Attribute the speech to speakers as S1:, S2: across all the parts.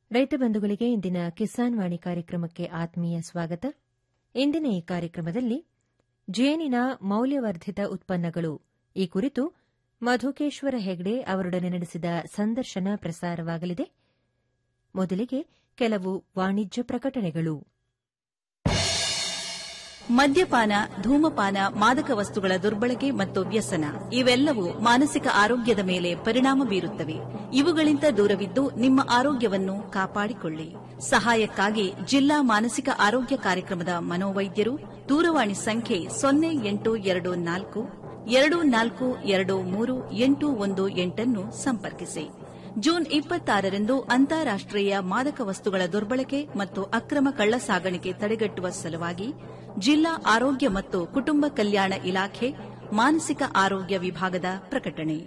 S1: ರೈತ ಬಂಧುಗಳಿಗೆ ಇಂದಿನ ಕಿಸಾನ್ ವಾಣಿ ಕಾರ್ಯಕ್ರಮಕ್ಕೆ ಆತ್ಮೀಯ ಸ್ವಾಗತ ಇಂದಿನ ಈ ಕಾರ್ಯಕ್ರಮದಲ್ಲಿ ಜೇನಿನ ಮೌಲ್ಯವರ್ಧಿತ ಉತ್ಪನ್ನಗಳು ಈ ಕುರಿತು ಮಧುಕೇಶ್ವರ ಹೆಗ್ಡೆ ಅವರೊಡನೆ ನಡೆಸಿದ ಸಂದರ್ಶನ ಪ್ರಸಾರವಾಗಲಿದೆ ಮೊದಲಿಗೆ ಕೆಲವು ವಾಣಿಜ್ಯ ಪ್ರಕಟಣೆಗಳು
S2: ಮದ್ಯಪಾನ ಧೂಮಪಾನ ಮಾದಕ ವಸ್ತುಗಳ ದುರ್ಬಳಕೆ ಮತ್ತು ವ್ಯಸನ ಇವೆಲ್ಲವೂ ಮಾನಸಿಕ ಆರೋಗ್ಯದ ಮೇಲೆ ಪರಿಣಾಮ ಬೀರುತ್ತವೆ ಇವುಗಳಿಂದ ದೂರವಿದ್ದು ನಿಮ್ಮ ಆರೋಗ್ಯವನ್ನು ಕಾಪಾಡಿಕೊಳ್ಳಿ ಸಹಾಯಕ್ಕಾಗಿ ಜಿಲ್ಲಾ ಮಾನಸಿಕ ಆರೋಗ್ಯ ಕಾರ್ಯಕ್ರಮದ ಮನೋವೈದ್ಯರು ದೂರವಾಣಿ ಸಂಖ್ಯೆ ಸೊನ್ನೆ ಎಂಟು ಎರಡು ನಾಲ್ಕು ಎರಡು ನಾಲ್ಕು ಎರಡು ಮೂರು ಎಂಟು ಒಂದು ಎಂಟನ್ನು ಸಂಪರ್ಕಿಸಿ ಜೂನ್ ಇಪ್ಪತ್ತಾರರಂದು ಅಂತಾರಾಷ್ಟೀಯ ಮಾದಕ ವಸ್ತುಗಳ ದುರ್ಬಳಕೆ ಮತ್ತು ಅಕ್ರಮ ಕಳ್ಳಸಾಗಣಿಕೆ ತಡೆಗಟ್ಟುವ ಸಲುವಾಗಿ ಜಿಲ್ಲಾ ಆರೋಗ್ಯ ಮತ್ತು ಕುಟುಂಬ ಕಲ್ಯಾಣ ಇಲಾಖೆ ಮಾನಸಿಕ ಆರೋಗ್ಯ ವಿಭಾಗದ ಪ್ರಕಟಣೆ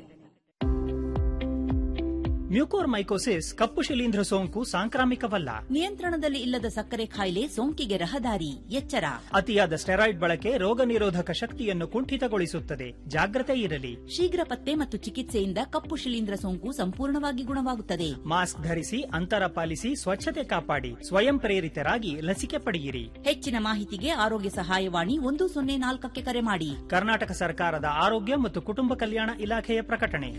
S3: ಮ್ಯೂಕೋರ್ಮೈಕೋಸಿಸ್ ಕಪ್ಪು ಶಿಲೀಂಧ್ರ ಸೋಂಕು ಸಾಂಕ್ರಾಮಿಕವಲ್ಲ
S2: ನಿಯಂತ್ರಣದಲ್ಲಿ ಇಲ್ಲದ ಸಕ್ಕರೆ ಕಾಯಿಲೆ ಸೋಂಕಿಗೆ ರಹದಾರಿ ಎಚ್ಚರ
S3: ಅತಿಯಾದ ಸ್ಟೆರಾಯ್ಡ್ ಬಳಕೆ ರೋಗ ನಿರೋಧಕ ಶಕ್ತಿಯನ್ನು ಕುಂಠಿತಗೊಳಿಸುತ್ತದೆ ಜಾಗ್ರತೆ ಇರಲಿ
S2: ಶೀಘ್ರ ಪತ್ತೆ ಮತ್ತು ಚಿಕಿತ್ಸೆಯಿಂದ ಕಪ್ಪು ಶಿಲೀಂಧ್ರ ಸೋಂಕು ಸಂಪೂರ್ಣವಾಗಿ ಗುಣವಾಗುತ್ತದೆ
S3: ಮಾಸ್ಕ್ ಧರಿಸಿ ಅಂತರ ಪಾಲಿಸಿ ಸ್ವಚ್ಛತೆ ಕಾಪಾಡಿ ಸ್ವಯಂ ಪ್ರೇರಿತರಾಗಿ ಲಸಿಕೆ ಪಡೆಯಿರಿ
S2: ಹೆಚ್ಚಿನ ಮಾಹಿತಿಗೆ ಆರೋಗ್ಯ ಸಹಾಯವಾಣಿ ಒಂದು ಸೊನ್ನೆ ನಾಲ್ಕಕ್ಕೆ ಕರೆ ಮಾಡಿ
S3: ಕರ್ನಾಟಕ ಸರ್ಕಾರದ ಆರೋಗ್ಯ ಮತ್ತು ಕುಟುಂಬ ಕಲ್ಯಾಣ ಇಲಾಖೆಯ ಪ್ರಕಟಣೆ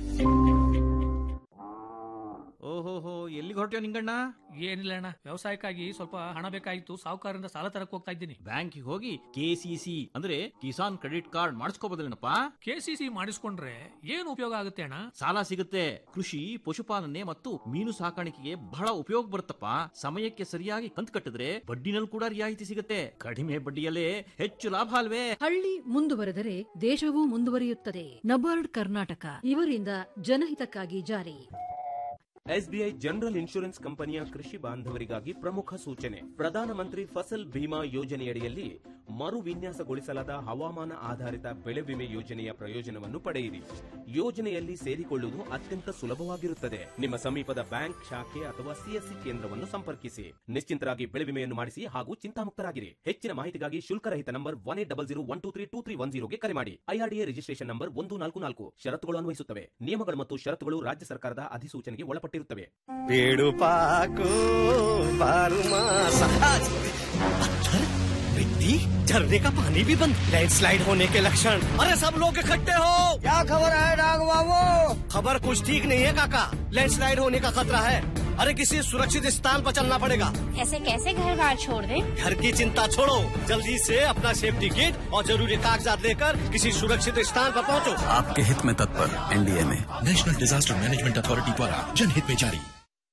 S4: ಓಹೋಹೋ ಎಲ್ಲಿಗೆ ಹೊರಟ್ಯೋ ನಿಂಗಣ್ಣ
S5: ಏನಿಲ್ಲ ಅಣ್ಣ ವ್ಯವಸಾಯಕ್ಕಾಗಿ ಸ್ವಲ್ಪ ಹಣ ಬೇಕಾಗಿತ್ತು ಸಾಹುಕಾರರಿಂದ ಸಾಲ ತರಕ್ ಹೋಗ್ತಾ ಇದ್ದೀನಿ
S4: ಬ್ಯಾಂಕಿಗೆ ಹೋಗಿ ಕೆಸಿಸಿ ಅಂದ್ರೆ ಕಿಸಾನ್ ಕ್ರೆಡಿಟ್ ಕಾರ್ಡ್ ಮಾಡಿಸ್ಕೋಬೋದಲ್ಲೇನಪ್ಪ
S5: ಕೆಸಿಸಿ ಮಾಡಿಸ್ಕೊಂಡ್ರೆ ಏನು ಉಪಯೋಗ ಆಗುತ್ತೆ ಅಣ್ಣ
S4: ಸಾಲ ಸಿಗುತ್ತೆ ಕೃಷಿ ಪಶುಪಾಲನೆ ಮತ್ತು ಮೀನು ಸಾಕಾಣಿಕೆಗೆ ಬಹಳ ಉಪಯೋಗ ಬರುತ್ತಪ್ಪ ಸಮಯಕ್ಕೆ ಸರಿಯಾಗಿ ಕಂತು ಕಟ್ಟಿದ್ರೆ ಬಡ್ಡಿನಲ್ಲಿ ಕೂಡ ರಿಯಾಯಿತಿ ಸಿಗುತ್ತೆ ಕಡಿಮೆ ಬಡ್ಡಿಯಲ್ಲೇ ಹೆಚ್ಚು ಲಾಭ ಅಲ್ವೇ
S6: ಹಳ್ಳಿ ಮುಂದುವರೆದರೆ ದೇಶವೂ ಮುಂದುವರಿಯುತ್ತದೆ ನಬಾರ್ಡ್ ಕರ್ನಾಟಕ ಇವರಿಂದ ಜನಹಿತಕ್ಕಾಗಿ ಜಾರಿ
S7: ಎಸ್ಬಿಐ ಜನರಲ್ ಇನ್ಶೂರೆನ್ಸ್ ಕಂಪನಿಯ ಕೃಷಿ ಬಾಂಧವರಿಗಾಗಿ ಪ್ರಮುಖ ಸೂಚನೆ ಪ್ರಧಾನಮಂತ್ರಿ ಫಸಲ್ ಬಿಮಾ ಯೋಜನೆಯಡಿಯಲ್ಲಿ ಮರು ವಿನ್ಯಾಸಗೊಳಿಸಲಾದ ಹವಾಮಾನ ಆಧಾರಿತ ಬೆಳೆ ವಿಮೆ ಯೋಜನೆಯ ಪ್ರಯೋಜನವನ್ನು ಪಡೆಯಿರಿ ಯೋಜನೆಯಲ್ಲಿ ಸೇರಿಕೊಳ್ಳುವುದು ಅತ್ಯಂತ ಸುಲಭವಾಗಿರುತ್ತದೆ ನಿಮ್ಮ ಸಮೀಪದ ಬ್ಯಾಂಕ್ ಶಾಖೆ ಅಥವಾ ಸಿಎಸ್ಸಿ ಕೇಂದ್ರವನ್ನು ಸಂಪರ್ಕಿಸಿ ನಿಶ್ಚಿಂತರಾಗಿ ಬೆಳೆ ವಿಮೆಯನ್ನು ಮಾಡಿಸಿ ಹಾಗೂ ಚಿಂತಾಮುಕ್ತರಾಗಿರಿ ಹೆಚ್ಚಿನ ಮಾಹಿತಿಗಾಗಿ ಶುಲ್ಕರಹಿತ number one eight double zero one two three two three one ಜೀರೋಗೆ ಕರೆ ಮಾಡಿ ಐಆರ್ಡಿಎ ರಿಜಿಸ್ಟ್ರೇಷನ್ ನಂಬರ್ ಒಂದು ನಾಲ್ಕು ನಾಲ್ಕು ಷರತ್ತುಗಳು ಅನ್ವಯಿಸುತ್ತವೆ ನಿಯಮಗಳು ಮತ್ತು ಷರತ್ತುಗಳು ರಾಜ್ಯ ಸರ್ಕಾರದ ಅಧಿಸೂಚನೆಗೆ ಒಳಪಟ್ಟಿರುತ್ತವೆ
S8: पेड़ू पाको बारू मासा पत्थर मिट्टी झरने का पानी भी बंद लैंडस्लाइड होने के लक्षण अरे सब लोग इकट्ठे हो क्या खबर है डाग बाबू खबर कुछ ठीक नहीं है काका लैंडस्लाइड होने का खतरा है अरे किसी सुरक्षित स्थान पर चलना पड़ेगा
S9: ऐसे कैसे घर बार छोड़ दे
S8: घर की चिंता छोड़ो जल्दी से अपना सेफ्टी किट और जरूरी कागजात लेकर किसी सुरक्षित स्थान पर पहुंचो
S10: आपके हित में तत्पर एनडीए में
S11: नेशनल डिजास्टर मैनेजमेंट अथॉरिटी द्वारा जनहित में जारी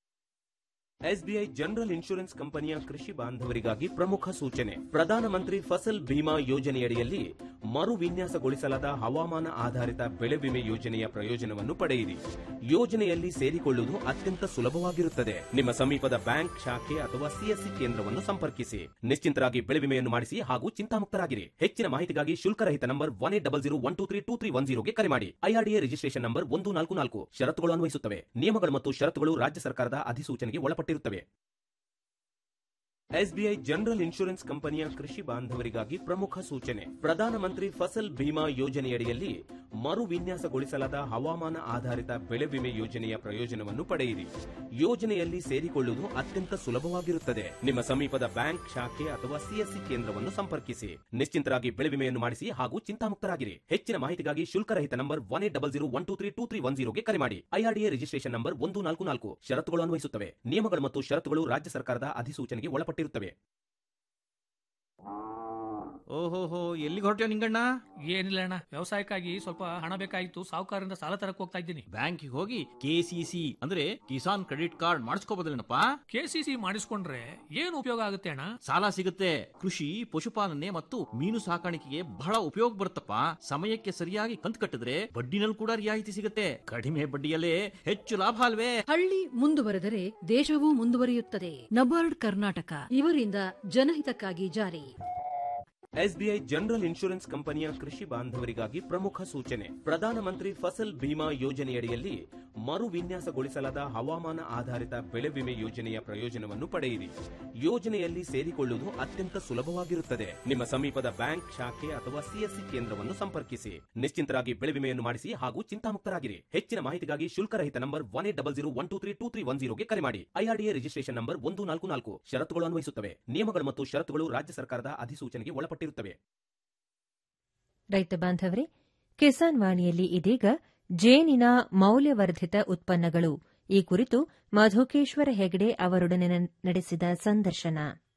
S7: ಎಸ್ಬಿಐ ಜನರಲ್ ಇನ್ಶೂರೆನ್ಸ್ ಕಂಪನಿಯ ಕೃಷಿ ಬಾಂಧವರಿಗಾಗಿ ಪ್ರಮುಖ ಸೂಚನೆ ಪ್ರಧಾನಮಂತ್ರಿ ಫಸಲ್ ಬಿಮಾ ಯೋಜನೆಯಡಿಯಲ್ಲಿ ಮರು ವಿನ್ಯಾಸಗೊಳಿಸಲಾದ ಹವಾಮಾನ ಆಧಾರಿತ ಬೆಳೆ ವಿಮೆ ಯೋಜನೆಯ ಪ್ರಯೋಜನವನ್ನು ಪಡೆಯಿರಿ ಯೋಜನೆಯಲ್ಲಿ ಸೇರಿಕೊಳ್ಳುವುದು ಅತ್ಯಂತ ಸುಲಭವಾಗಿರುತ್ತದೆ ನಿಮ್ಮ ಸಮೀಪದ ಬ್ಯಾಂಕ್ ಶಾಖೆ ಅಥವಾ ಸಿಎಸ್ಸಿ ಕೇಂದ್ರವನ್ನು ಸಂಪರ್ಕಿಸಿ ನಿಶ್ಚಿಂತರಾಗಿ ಬೆಳೆ ವಿಮೆಯನ್ನು ಮಾಡಿಸಿ ಹಾಗೂ ಚಿಂತಾಮುಕ್ತರಾಗಿರಿ ಹೆಚ್ಚಿನ ಮಾಹಿತಿಗಾಗಿ ಶುಲ್ಕರಹಿತ number one eight double zero one two three two three one ಜೀರೋಗೆ ಕರೆ ಮಾಡಿ ಐಆರ್ಡಿಎ ರಿಜಿಸ್ಟ್ರೇಷನ್ ನಂಬರ್ ಒಂದು ನಾಲ್ಕು ನಾಲ್ಕು ಷರತ್ತುಗಳು ಅನ್ವಯಿಸುತ್ತವೆ ನಿಯಮಗಳು ಮತ್ತು ಷರತ್ತುಗಳು ರಾಜ್ಯ ಸರ್ಕಾರದ ಅಧಿಸೂಚನೆಗೆ ಒಳಪಟ್ಟಿರುತ್ತವೆ ಎಸ್ಬಿಐ ಜನರಲ್ ಇನ್ಶೂರೆನ್ಸ್ ಕಂಪನಿಯ ಕೃಷಿ ಬಾಂಧವರಿಗಾಗಿ ಪ್ರಮುಖ ಸೂಚನೆ ಪ್ರಧಾನಮಂತ್ರಿ ಫಸಲ್ ಬಿಮಾ ಯೋಜನೆಯಡಿಯಲ್ಲಿ ಮರು ವಿನ್ಯಾಸಗೊಳಿಸಲಾದ ಹವಾಮಾನ ಆಧಾರಿತ ಬೆಳೆ ವಿಮೆ ಯೋಜನೆಯ ಪ್ರಯೋಜನವನ್ನು ಪಡೆಯಿರಿ ಯೋಜನೆಯಲ್ಲಿ ಸೇರಿಕೊಳ್ಳುವುದು ಅತ್ಯಂತ ಸುಲಭವಾಗಿರುತ್ತದೆ ನಿಮ್ಮ ಸಮೀಪದ ಬ್ಯಾಂಕ್ ಶಾಖೆ ಅಥವಾ ಸಿಎಸ್ಸಿ ಕೇಂದ್ರವನ್ನು ಸಂಪರ್ಕಿಸಿ ನಿಶ್ಚಿಂತರಾಗಿ ಬೆಳೆ ವಿಮೆಯನ್ನು ಮಾಡಿಸಿ ಹಾಗೂ ಚಿಂತಾಮುಕ್ತರಾಗಿರಿ ಹೆಚ್ಚಿನ ಮಾಹಿತಿಗಾಗಿ ಶುಲ್ಕರಹಿತ number one eight double zero one two three two three one ಜೀರೋಗೆ ಕರೆ ಮಾಡಿ ಐಆರ್ಡಿಎ ರಿಜಿಸ್ಟ್ರೇಷನ್ ನಂಬರ್ ಒಂದು ನಾಲ್ಕು ನಾಲ್ಕು ಷರತ್ತುಗಳು ಅನ್ವಯಿಸುತ್ತವೆ ನಿಯಮಗಳು ಮತ್ತು ಷರತ್ತುಗಳು ರಾಜ್ಯ ಸರ್ಕಾರದ ಅಧಿಸೂಚನೆಗೆ ಒಳಪಟ್ಟಿರುತ್ತವೆ
S4: ಓಹೋಹೋ ಎಲ್ಲಿಗೆ ಹೊರಟ್ಯೋ ನಿಂಗಣ್ಣ
S5: ಏನಿಲ್ಲ ಅಣ್ಣ ವ್ಯವಸಾಯಕ್ಕಾಗಿ ಸ್ವಲ್ಪ ಹಣ ಬೇಕಾಗಿತ್ತು ಸಾಹುಕಾರರಿಂದ ಸಾಲ ತರಕ್ ಹೋಗ್ತಾ ಇದ್ದೀನಿ
S4: ಬ್ಯಾಂಕಿಗೆ ಹೋಗಿ ಕೆಸಿಸಿ ಅಂದ್ರೆ ಕಿಸಾನ್ ಕ್ರೆಡಿಟ್ ಕಾರ್ಡ್ ಮಾಡಿಸ್ಕೋಬೋದಲ್ಲೇನಪ್ಪ
S5: ಕೆಸಿಸಿ ಮಾಡಿಸ್ಕೊಂಡ್ರೆ ಏನು ಉಪಯೋಗ ಆಗುತ್ತೆ ಅಣ್ಣ
S4: ಸಾಲ ಸಿಗುತ್ತೆ ಕೃಷಿ ಪಶುಪಾಲನೆ ಮತ್ತು ಮೀನು ಸಾಕಾಣಿಕೆಗೆ ಬಹಳ ಉಪಯೋಗ ಬರುತ್ತಪ್ಪ ಸಮಯಕ್ಕೆ ಸರಿಯಾಗಿ ಕಂತು ಕಟ್ಟಿದ್ರೆ ಬಡ್ಡಿನಲ್ಲಿ ಕೂಡ ರಿಯಾಯಿತಿ ಸಿಗುತ್ತೆ ಕಡಿಮೆ ಬಡ್ಡಿಯಲ್ಲೇ ಹೆಚ್ಚು ಲಾಭ ಅಲ್ವೇ
S6: ಹಳ್ಳಿ ಮುಂದುವರೆದರೆ ದೇಶವೂ ಮುಂದುವರಿಯುತ್ತದೆ ನಬಾರ್ಡ್ ಕರ್ನಾಟಕ ಇವರಿಂದ ಜನಹಿತಕ್ಕಾಗಿ ಜಾರಿ
S7: ಎಸ್ಬಿಐ ಜನರಲ್ ಇನ್ಶೂರೆನ್ಸ್ ಕಂಪನಿಯ ಕೃಷಿ ಬಾಂಧವರಿಗಾಗಿ ಪ್ರಮುಖ ಸೂಚನೆ ಪ್ರಧಾನಮಂತ್ರಿ ಫಸಲ್ ಬಿಮಾ ಯೋಜನೆಯಡಿಯಲ್ಲಿ ಮರು ವಿನ್ಯಾಸಗೊಳಿಸಲಾದ ಹವಾಮಾನ ಆಧಾರಿತ ಬೆಳೆ ವಿಮೆ ಯೋಜನೆಯ ಪ್ರಯೋಜನವನ್ನು ಪಡೆಯಿರಿ ಯೋಜನೆಯಲ್ಲಿ ಸೇರಿಕೊಳ್ಳುವುದು ಅತ್ಯಂತ ಸುಲಭವಾಗಿರುತ್ತದೆ ನಿಮ್ಮ ಸಮೀಪದ ಬ್ಯಾಂಕ್ ಶಾಖೆ ಅಥವಾ ಸಿಎಸ್ಸಿ ಕೇಂದ್ರವನ್ನು ಸಂಪರ್ಕಿಸಿ ನಿಶ್ಚಿಂತರಾಗಿ ಬೆಳೆ ವಿಮೆಯನ್ನು ಮಾಡಿಸಿ ಹಾಗೂ ಚಿಂತಾಮುಕ್ತರಾಗಿರಿ ಹೆಚ್ಚಿನ ಮಾಹಿತಿಗಾಗಿ ಶುಲ್ಕರಹಿತ number one eight double zero one two three two three one ಜೀರೋಗೆ ಕರೆ ಮಾಡಿ ಐಆರ್ಡಿಎ ರಿಜಿಸ್ಟ್ರೇಷನ್ ನಂಬರ್ ಒಂದು ನಾಲ್ಕು ನಾಲ್ಕು ಷರತ್ತುಗಳು ಅನ್ವಯಿಸುತ್ತವೆ ನಿಯಮಗಳು ಮತ್ತು ಷರತ್ತುಗಳು ರಾಜ್ಯ ಸರ್ಕಾರದ ಅಧಿಸೂಚನೆಗೆ ಒಳಪಟ್ಟಿರುತ್ತವೆ
S1: ರೈತ ಬಾಂಧವರೇ ಕಿಸಾನ್ ವಾಣಿಯಲ್ಲಿ ಇದೀಗ ಜೇನಿನ ಮೌಲ್ಯವರ್ಧಿತ ಉತ್ಪನ್ನಗಳು ಈ ಕುರಿತು ಮಧುಕೇಶ್ವರ ಹೆಗಡೆ ಅವರೊಡನೆ ನಡೆಸಿದ ಸಂದರ್ಶನ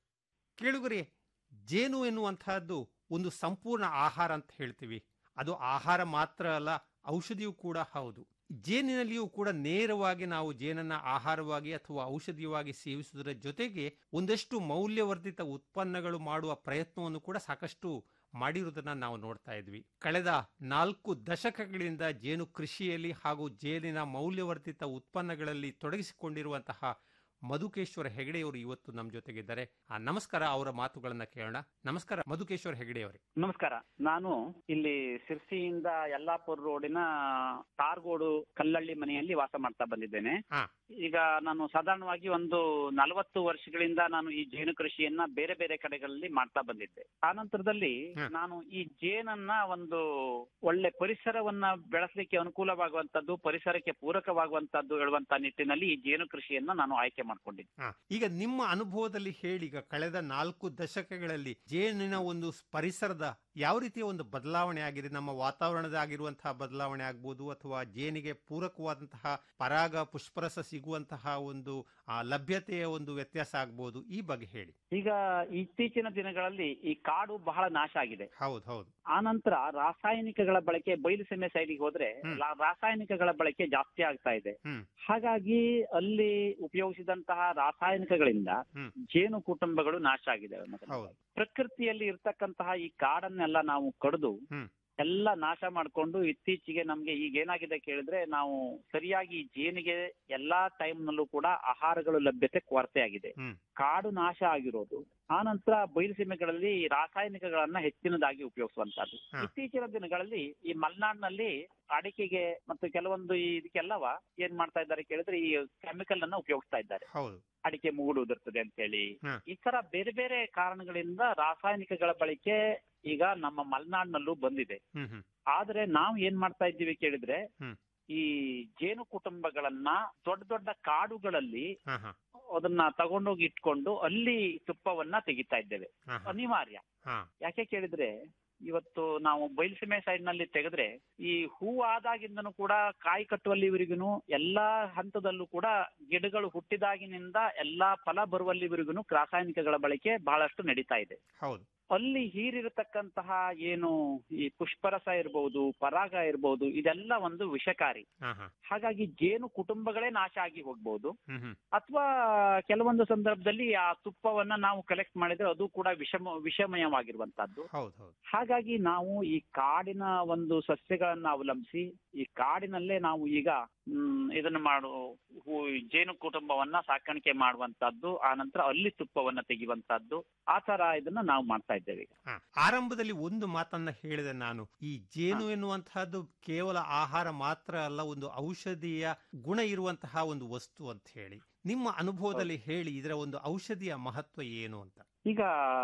S12: ಕೇಳುಗರೆ ಜೇನು ಎನ್ನುವಂತಹದ್ದು ಒಂದು ಸಂಪೂರ್ಣ ಆಹಾರ ಅಂತ ಹೇಳ್ತೀವಿ ಅದು ಆಹಾರ ಮಾತ್ರ ಅಲ್ಲ ಔಷಧಿಯೂ ಕೂಡ ಹೌದು ಜೇನಿನಲ್ಲಿಯೂ ಕೂಡ ನೇರವಾಗಿ ನಾವು ಜೇನನ್ನ ಆಹಾರವಾಗಿ ಅಥವಾ ಔಷಧಿಯವಾಗಿ ಸೇವಿಸುವುದರ ಜೊತೆಗೆ ಒಂದಷ್ಟು ಮೌಲ್ಯವರ್ಧಿತ ಉತ್ಪನ್ನಗಳು ಮಾಡುವ ಪ್ರಯತ್ನವನ್ನು ಕೂಡ ಸಾಕಷ್ಟು ಮಾಡಿರುವುದನ್ನ ನಾವು ನೋಡ್ತಾ ಇದ್ವಿ ಕಳೆದ ನಾಲ್ಕು ದಶಕಗಳಿಂದ ಜೇನು ಕೃಷಿಯಲ್ಲಿ ಹಾಗೂ ಜೇನಿನ ಮೌಲ್ಯವರ್ಧಿತ ಉತ್ಪನ್ನಗಳಲ್ಲಿ ತೊಡಗಿಸಿಕೊಂಡಿರುವಂತಹ ಮಧುಕೇಶ್ವರ ಹೆಗಡೆಯವರು ಇವತ್ತು ನಮ್ಮ ಜೊತೆಗಿದ್ದಾರೆ ಆ ನಮಸ್ಕಾರ ಅವರ ಮಾತುಗಳನ್ನ ಕೇಳೋಣ ನಮಸ್ಕಾರ ಮಧುಕೇಶ್ವರ ಹೆಗಡೆಯವರೇ
S13: ನಮಸ್ಕಾರ ನಾನು ಇಲ್ಲಿ ಸಿರ್ಸಿಯಿಂದ ಯಲ್ಲಾಪುರ ರೋಡಿನ ತಾರ್ಗೋಡು ಕಲ್ಲಳ್ಳಿ ಮನೆಯಲ್ಲಿ ವಾಸ ಮಾಡ್ತಾ ಬಂದಿದ್ದೇನೆ ಈಗ ನಾನು ಸಾಧಾರಣವಾಗಿ ಒಂದು ನಲವತ್ತು ವರ್ಷಗಳಿಂದ ನಾನು ಈ ಜೇನು ಕೃಷಿಯನ್ನ ಬೇರೆ ಬೇರೆ ಕಡೆಗಳಲ್ಲಿ ಮಾಡ್ತಾ ಬಂದಿದ್ದೆ ಆ ನಂತರದಲ್ಲಿ ನಾನು ಈ ಜೇನನ್ನ ಒಂದು ಒಳ್ಳೆ ಪರಿಸರವನ್ನ ಬೆಳೆಸಲಿಕ್ಕೆ ಅನುಕೂಲವಾಗುವಂತದ್ದು ಪರಿಸರಕ್ಕೆ ಪೂರಕವಾಗುವಂತದ್ದು ಹೇಳುವಂತ ನಿಟ್ಟಿನಲ್ಲಿ ಈ ಜೇನು ಕೃಷಿಯನ್ನ ನಾನು ಆಯ್ಕೆ ಮಾಡ್ಕೊಂಡಿದ್ದೆ
S12: ಹಾ, ಈಗ ನಿಮ್ಮ ಅನುಭವದಲ್ಲಿ ಹೇಳಿ ಈಗ ಕಳೆದ ನಾಲ್ಕು ದಶಕಗಳಲ್ಲಿ ಜೇನಿನ ಒಂದು ಸ್- ಪರಿಸರದ ಯಾವ ರೀತಿಯ ಒಂದು ಬದಲಾವಣೆ ಆಗಿದೆ ನಮ್ಮ ವಾತಾವರಣದ ಆಗಿರುವಂತಹ ಬದಲಾವಣೆ ಆಗ್ಬೋದು ಅಥವಾ ಜೇನಿಗೆ ಪೂರಕವಾದಂತಹ ಪರಾಗ ಪುಷ್ಪರಸ ಸಿಗುವಂತಹ ಒಂದು ಆ, ಲಭ್ಯತೆಯ ಒಂದು ವ್ಯತ್ಯಾಸ ಆಗ್ಬೋದು ಈ ಬಗ್ಗೆ ಹೇಳಿ
S13: ಈಗ ಇತ್ತೀಚಿನ ದಿನಗಳಲ್ಲಿ ಈ ಕಾಡು ಬಹಳ ನಾಶ ಆಗಿದೆ
S12: ಹೌದು ಹೌದು
S13: ಆ ನಂತರ ರಾಸಾಯನಿಕಗಳ ಬಳಕೆ ಬಯಲುಸೀಮೆ ಸೈಡಿಗೆ ಹೋದ್ರೆ ರಾ- ರಾಸಾಯನಿಕಗಳ ಬಳಕೆ ಜಾಸ್ತಿ ಆಗ್ತಾ ಇದೆ
S12: ಹ್ಮ್
S13: ಹಾಗಾಗಿ ಅಲ್ಲಿ ಉಪಯೋಗಿಸಿದಂತಹ ರಾಸಾಯನಿಕಗಳಿಂದ
S12: ಹ್ಮ್.
S13: ಜೇನು ಕುಟುಂಬಗಳು ನಾಶ ಆಗಿದೆ ಮೊದಲು. ಪ್ರಕೃತಿಯಲ್ಲಿ ಇರ್ತಕ್ಕಂತಹ ಈ ಕಾಡನ್ನೆಲ್ಲ ನಾವು ಕಡಿದು
S12: ಹ್ಮ್.
S13: ಎಲ್ಲ ನಾಶ ಮಾಡ್ಕೊಂಡು ಇತ್ತೀಚೆಗೆ ನಮ್ಗೆ ಈಗ ಏನಾಗಿದೆ ಕೇಳಿದ್ರೆ ನಾವು ಸರಿಯಾಗಿ ಈ ಜೇನಿಗೆ ಎಲ್ಲಾ ಟೈಮ್ ನಲ್ಲೂ ಕೂಡ ಆಹಾರಗಳು ಲಭ್ಯತೆ ಕೊರತೆ ಆಗಿದೆ
S12: ಹ್ಮ್.
S13: ಕಾಡು ನಾಶ ಆಗಿರೋದು ಆ ನಂತರ ಬಯಲುಸೀಮೆಗಳಲ್ಲಿ ರಾಸಾಯನಿಕಗಳನ್ನ ಹೆಚ್ಚಿನದಾಗಿ ಉಪಯೋಗಿಸುವಂತದ್ದು
S12: ಹಾ.
S13: ಇತ್ತೀಚಿನ ದಿನಗಳಲ್ಲಿ ಈ ಮಲೆನಾಡಿನಲ್ಲಿ ಅಡಿಕೆಗೆ ಮತ್ತು ಕೆಲವೊಂದು ಈ ಇದಕ್ಕೆಲ್ಲವ ಏನ್ ಮಾಡ್ತಾ ಇದ್ದಾರೆ ಕೇಳಿದ್ರೆ ಈ ಕೆಮಿಕಲ್ ಅನ್ನ ಉಪಯೋಗಿಸ್ತಾ ಇದ್ದಾರೆ
S12: ಹೌದು
S13: ಅಡಿಕೆ ಮೂಗುಡು ಉದುರ್ತದೆ ಅಂತೇಳಿ
S12: ಹಾ.
S13: ಈ ತರ ಬೇರೆ ಬೇರೆ ಕಾರಣಗಳಿಂದ ರಾಸಾಯನಿಕಗಳ ಬಳಕೆ ಈಗ ನಮ್ಮ ಮಲೆನಾಡಿನಲ್ಲೂ ಬಂದಿದೆ
S12: ಹ್ಮ್ ಹ್ಮ್
S13: ಆದ್ರೆ ನಾವು ಏನ್ ಮಾಡ್ತಾ ಇದ್ದೀವಿ ಕೇಳಿದ್ರೆ
S12: ಹ್ಮ್.
S13: ಈ ಜೇನು ಕುಟುಂಬಗಳನ್ನ ದೊಡ್ಡ ದೊಡ್ಡ ಕಾಡುಗಳಲ್ಲಿ
S12: ಹಾ ಹಾ
S13: ಅದನ್ನ ತಗೊಂಡೋಗಿ ಇಟ್ಕೊಂಡು ಅಲ್ಲಿ ತುಪ್ಪವನ್ನ ತೆಗಿತಾ ಇದ್ದೇವೆ
S12: ಹಾ ಹಾ.
S13: ಅನಿವಾರ್ಯ
S12: ಹಾ
S13: ಯಾಕೆ ಕೇಳಿದ್ರೆ ಇವತ್ತು ನಾವು ಬಯಲುಸೀಮೆ ಸೈಡ್ ನಲ್ಲಿ ತೆಗೆದ್ರೆ ಈ ಹೂ ಆದಾಗಿಂದನೂ ಕೂಡ ಕಾಯಿ ಕಟ್ಟುವಲ್ಲಿವರೆಗೂ ಎಲ್ಲಾ ಹಂತದಲ್ಲೂ ಕೂಡ ಗಿಡಗಳು ಹುಟ್ಟಿದಾಗಿನಿಂದ ಎಲ್ಲಾ ಫಲ ಬರುವಲ್ಲಿವರೆಗೂ ರಾಸಾಯನಿಕಗಳ ಬಳಕೆ ಬಹಳಷ್ಟು ನಡೀತಾ ಇದೆ
S12: ಹೌದು
S13: ಅಲ್ಲಿ ಹೀರಿರತಕ್ಕಂತಹ ಏನು ಈ ಪುಷ್ಪರಸ ಇರಬಹುದು ಪರಾಗ ಇರಬಹುದು ಇದೆಲ್ಲ ಒಂದು ವಿಷಕಾರಿ
S12: ಹಾ ಹಾ
S13: ಹಾಗಾಗಿ ಜೇನು ಕುಟುಂಬಗಳೇ ನಾಶ ಆಗಿ ಹೋಗ್ಬಹುದು
S12: ಹ್ಮ್ ಹ್ಮ್
S13: ಅಥವಾ ಕೆಲವೊಂದು ಸಂದರ್ಭದಲ್ಲಿ ಆ ತುಪ್ಪವನ್ನ ನಾವು ಕಲೆಕ್ಟ್ ಮಾಡಿದ್ರೆ ಅದು ಕೂಡ ವಿಷಮ ವಿಷಮಯವಾಗಿರುವಂತಹದ್ದು
S12: ಹೌದು ಹೌದು
S13: ಹಾಗಾಗಿ ನಾವು ಈ ಕಾಡಿನ ಒಂದು ಸಸ್ಯಗಳನ್ನ ಅವಲಂಬಿಸಿ ಈ ಕಾಡಿನಲ್ಲೇ ನಾವು ಈಗ ಹ್ಮ್ ಇದನ್ನ ಮಾಡು ಹೂ- ಜೇನು ಕುಟುಂಬವನ್ನ ಸಾಕಾಣಿಕೆ ಮಾಡುವಂತದ್ದು ಆ ನಂತರ ಅಲ್ಲಿ ತುಪ್ಪವನ್ನ ತೆಗೆಯುವಂತದ್ದು ಆ ತರ ಇದನ್ನ ನಾವು ಮಾಡ್ತಾ ಇದ್ದೇವೆ ಈಗ
S12: ಹಾ, ಆರಂಭದಲ್ಲಿ ಒಂದು ಮಾತನ್ನ ಹೇಳಿದೆ ನಾನು ಈ ಜೇನು ಎನ್ನುವಂತಹದ್ದು ಕೇವಲ ಆಹಾರ ಮಾತ್ರ ಅಲ್ಲ ಒಂದು ಔಷಧಿಯ ಗುಣ ಇರುವಂತಹ ಒಂದು ವಸ್ತು ಅಂತ ಹೇಳಿ ನಿಮ್ಮ ಅನುಭವದಲ್ಲಿ ಹೇಳಿ ಇದರ ಒಂದು ಔಷಧಿಯ ಮಹತ್ವ ಏನು ಅಂತ
S13: ಈಗ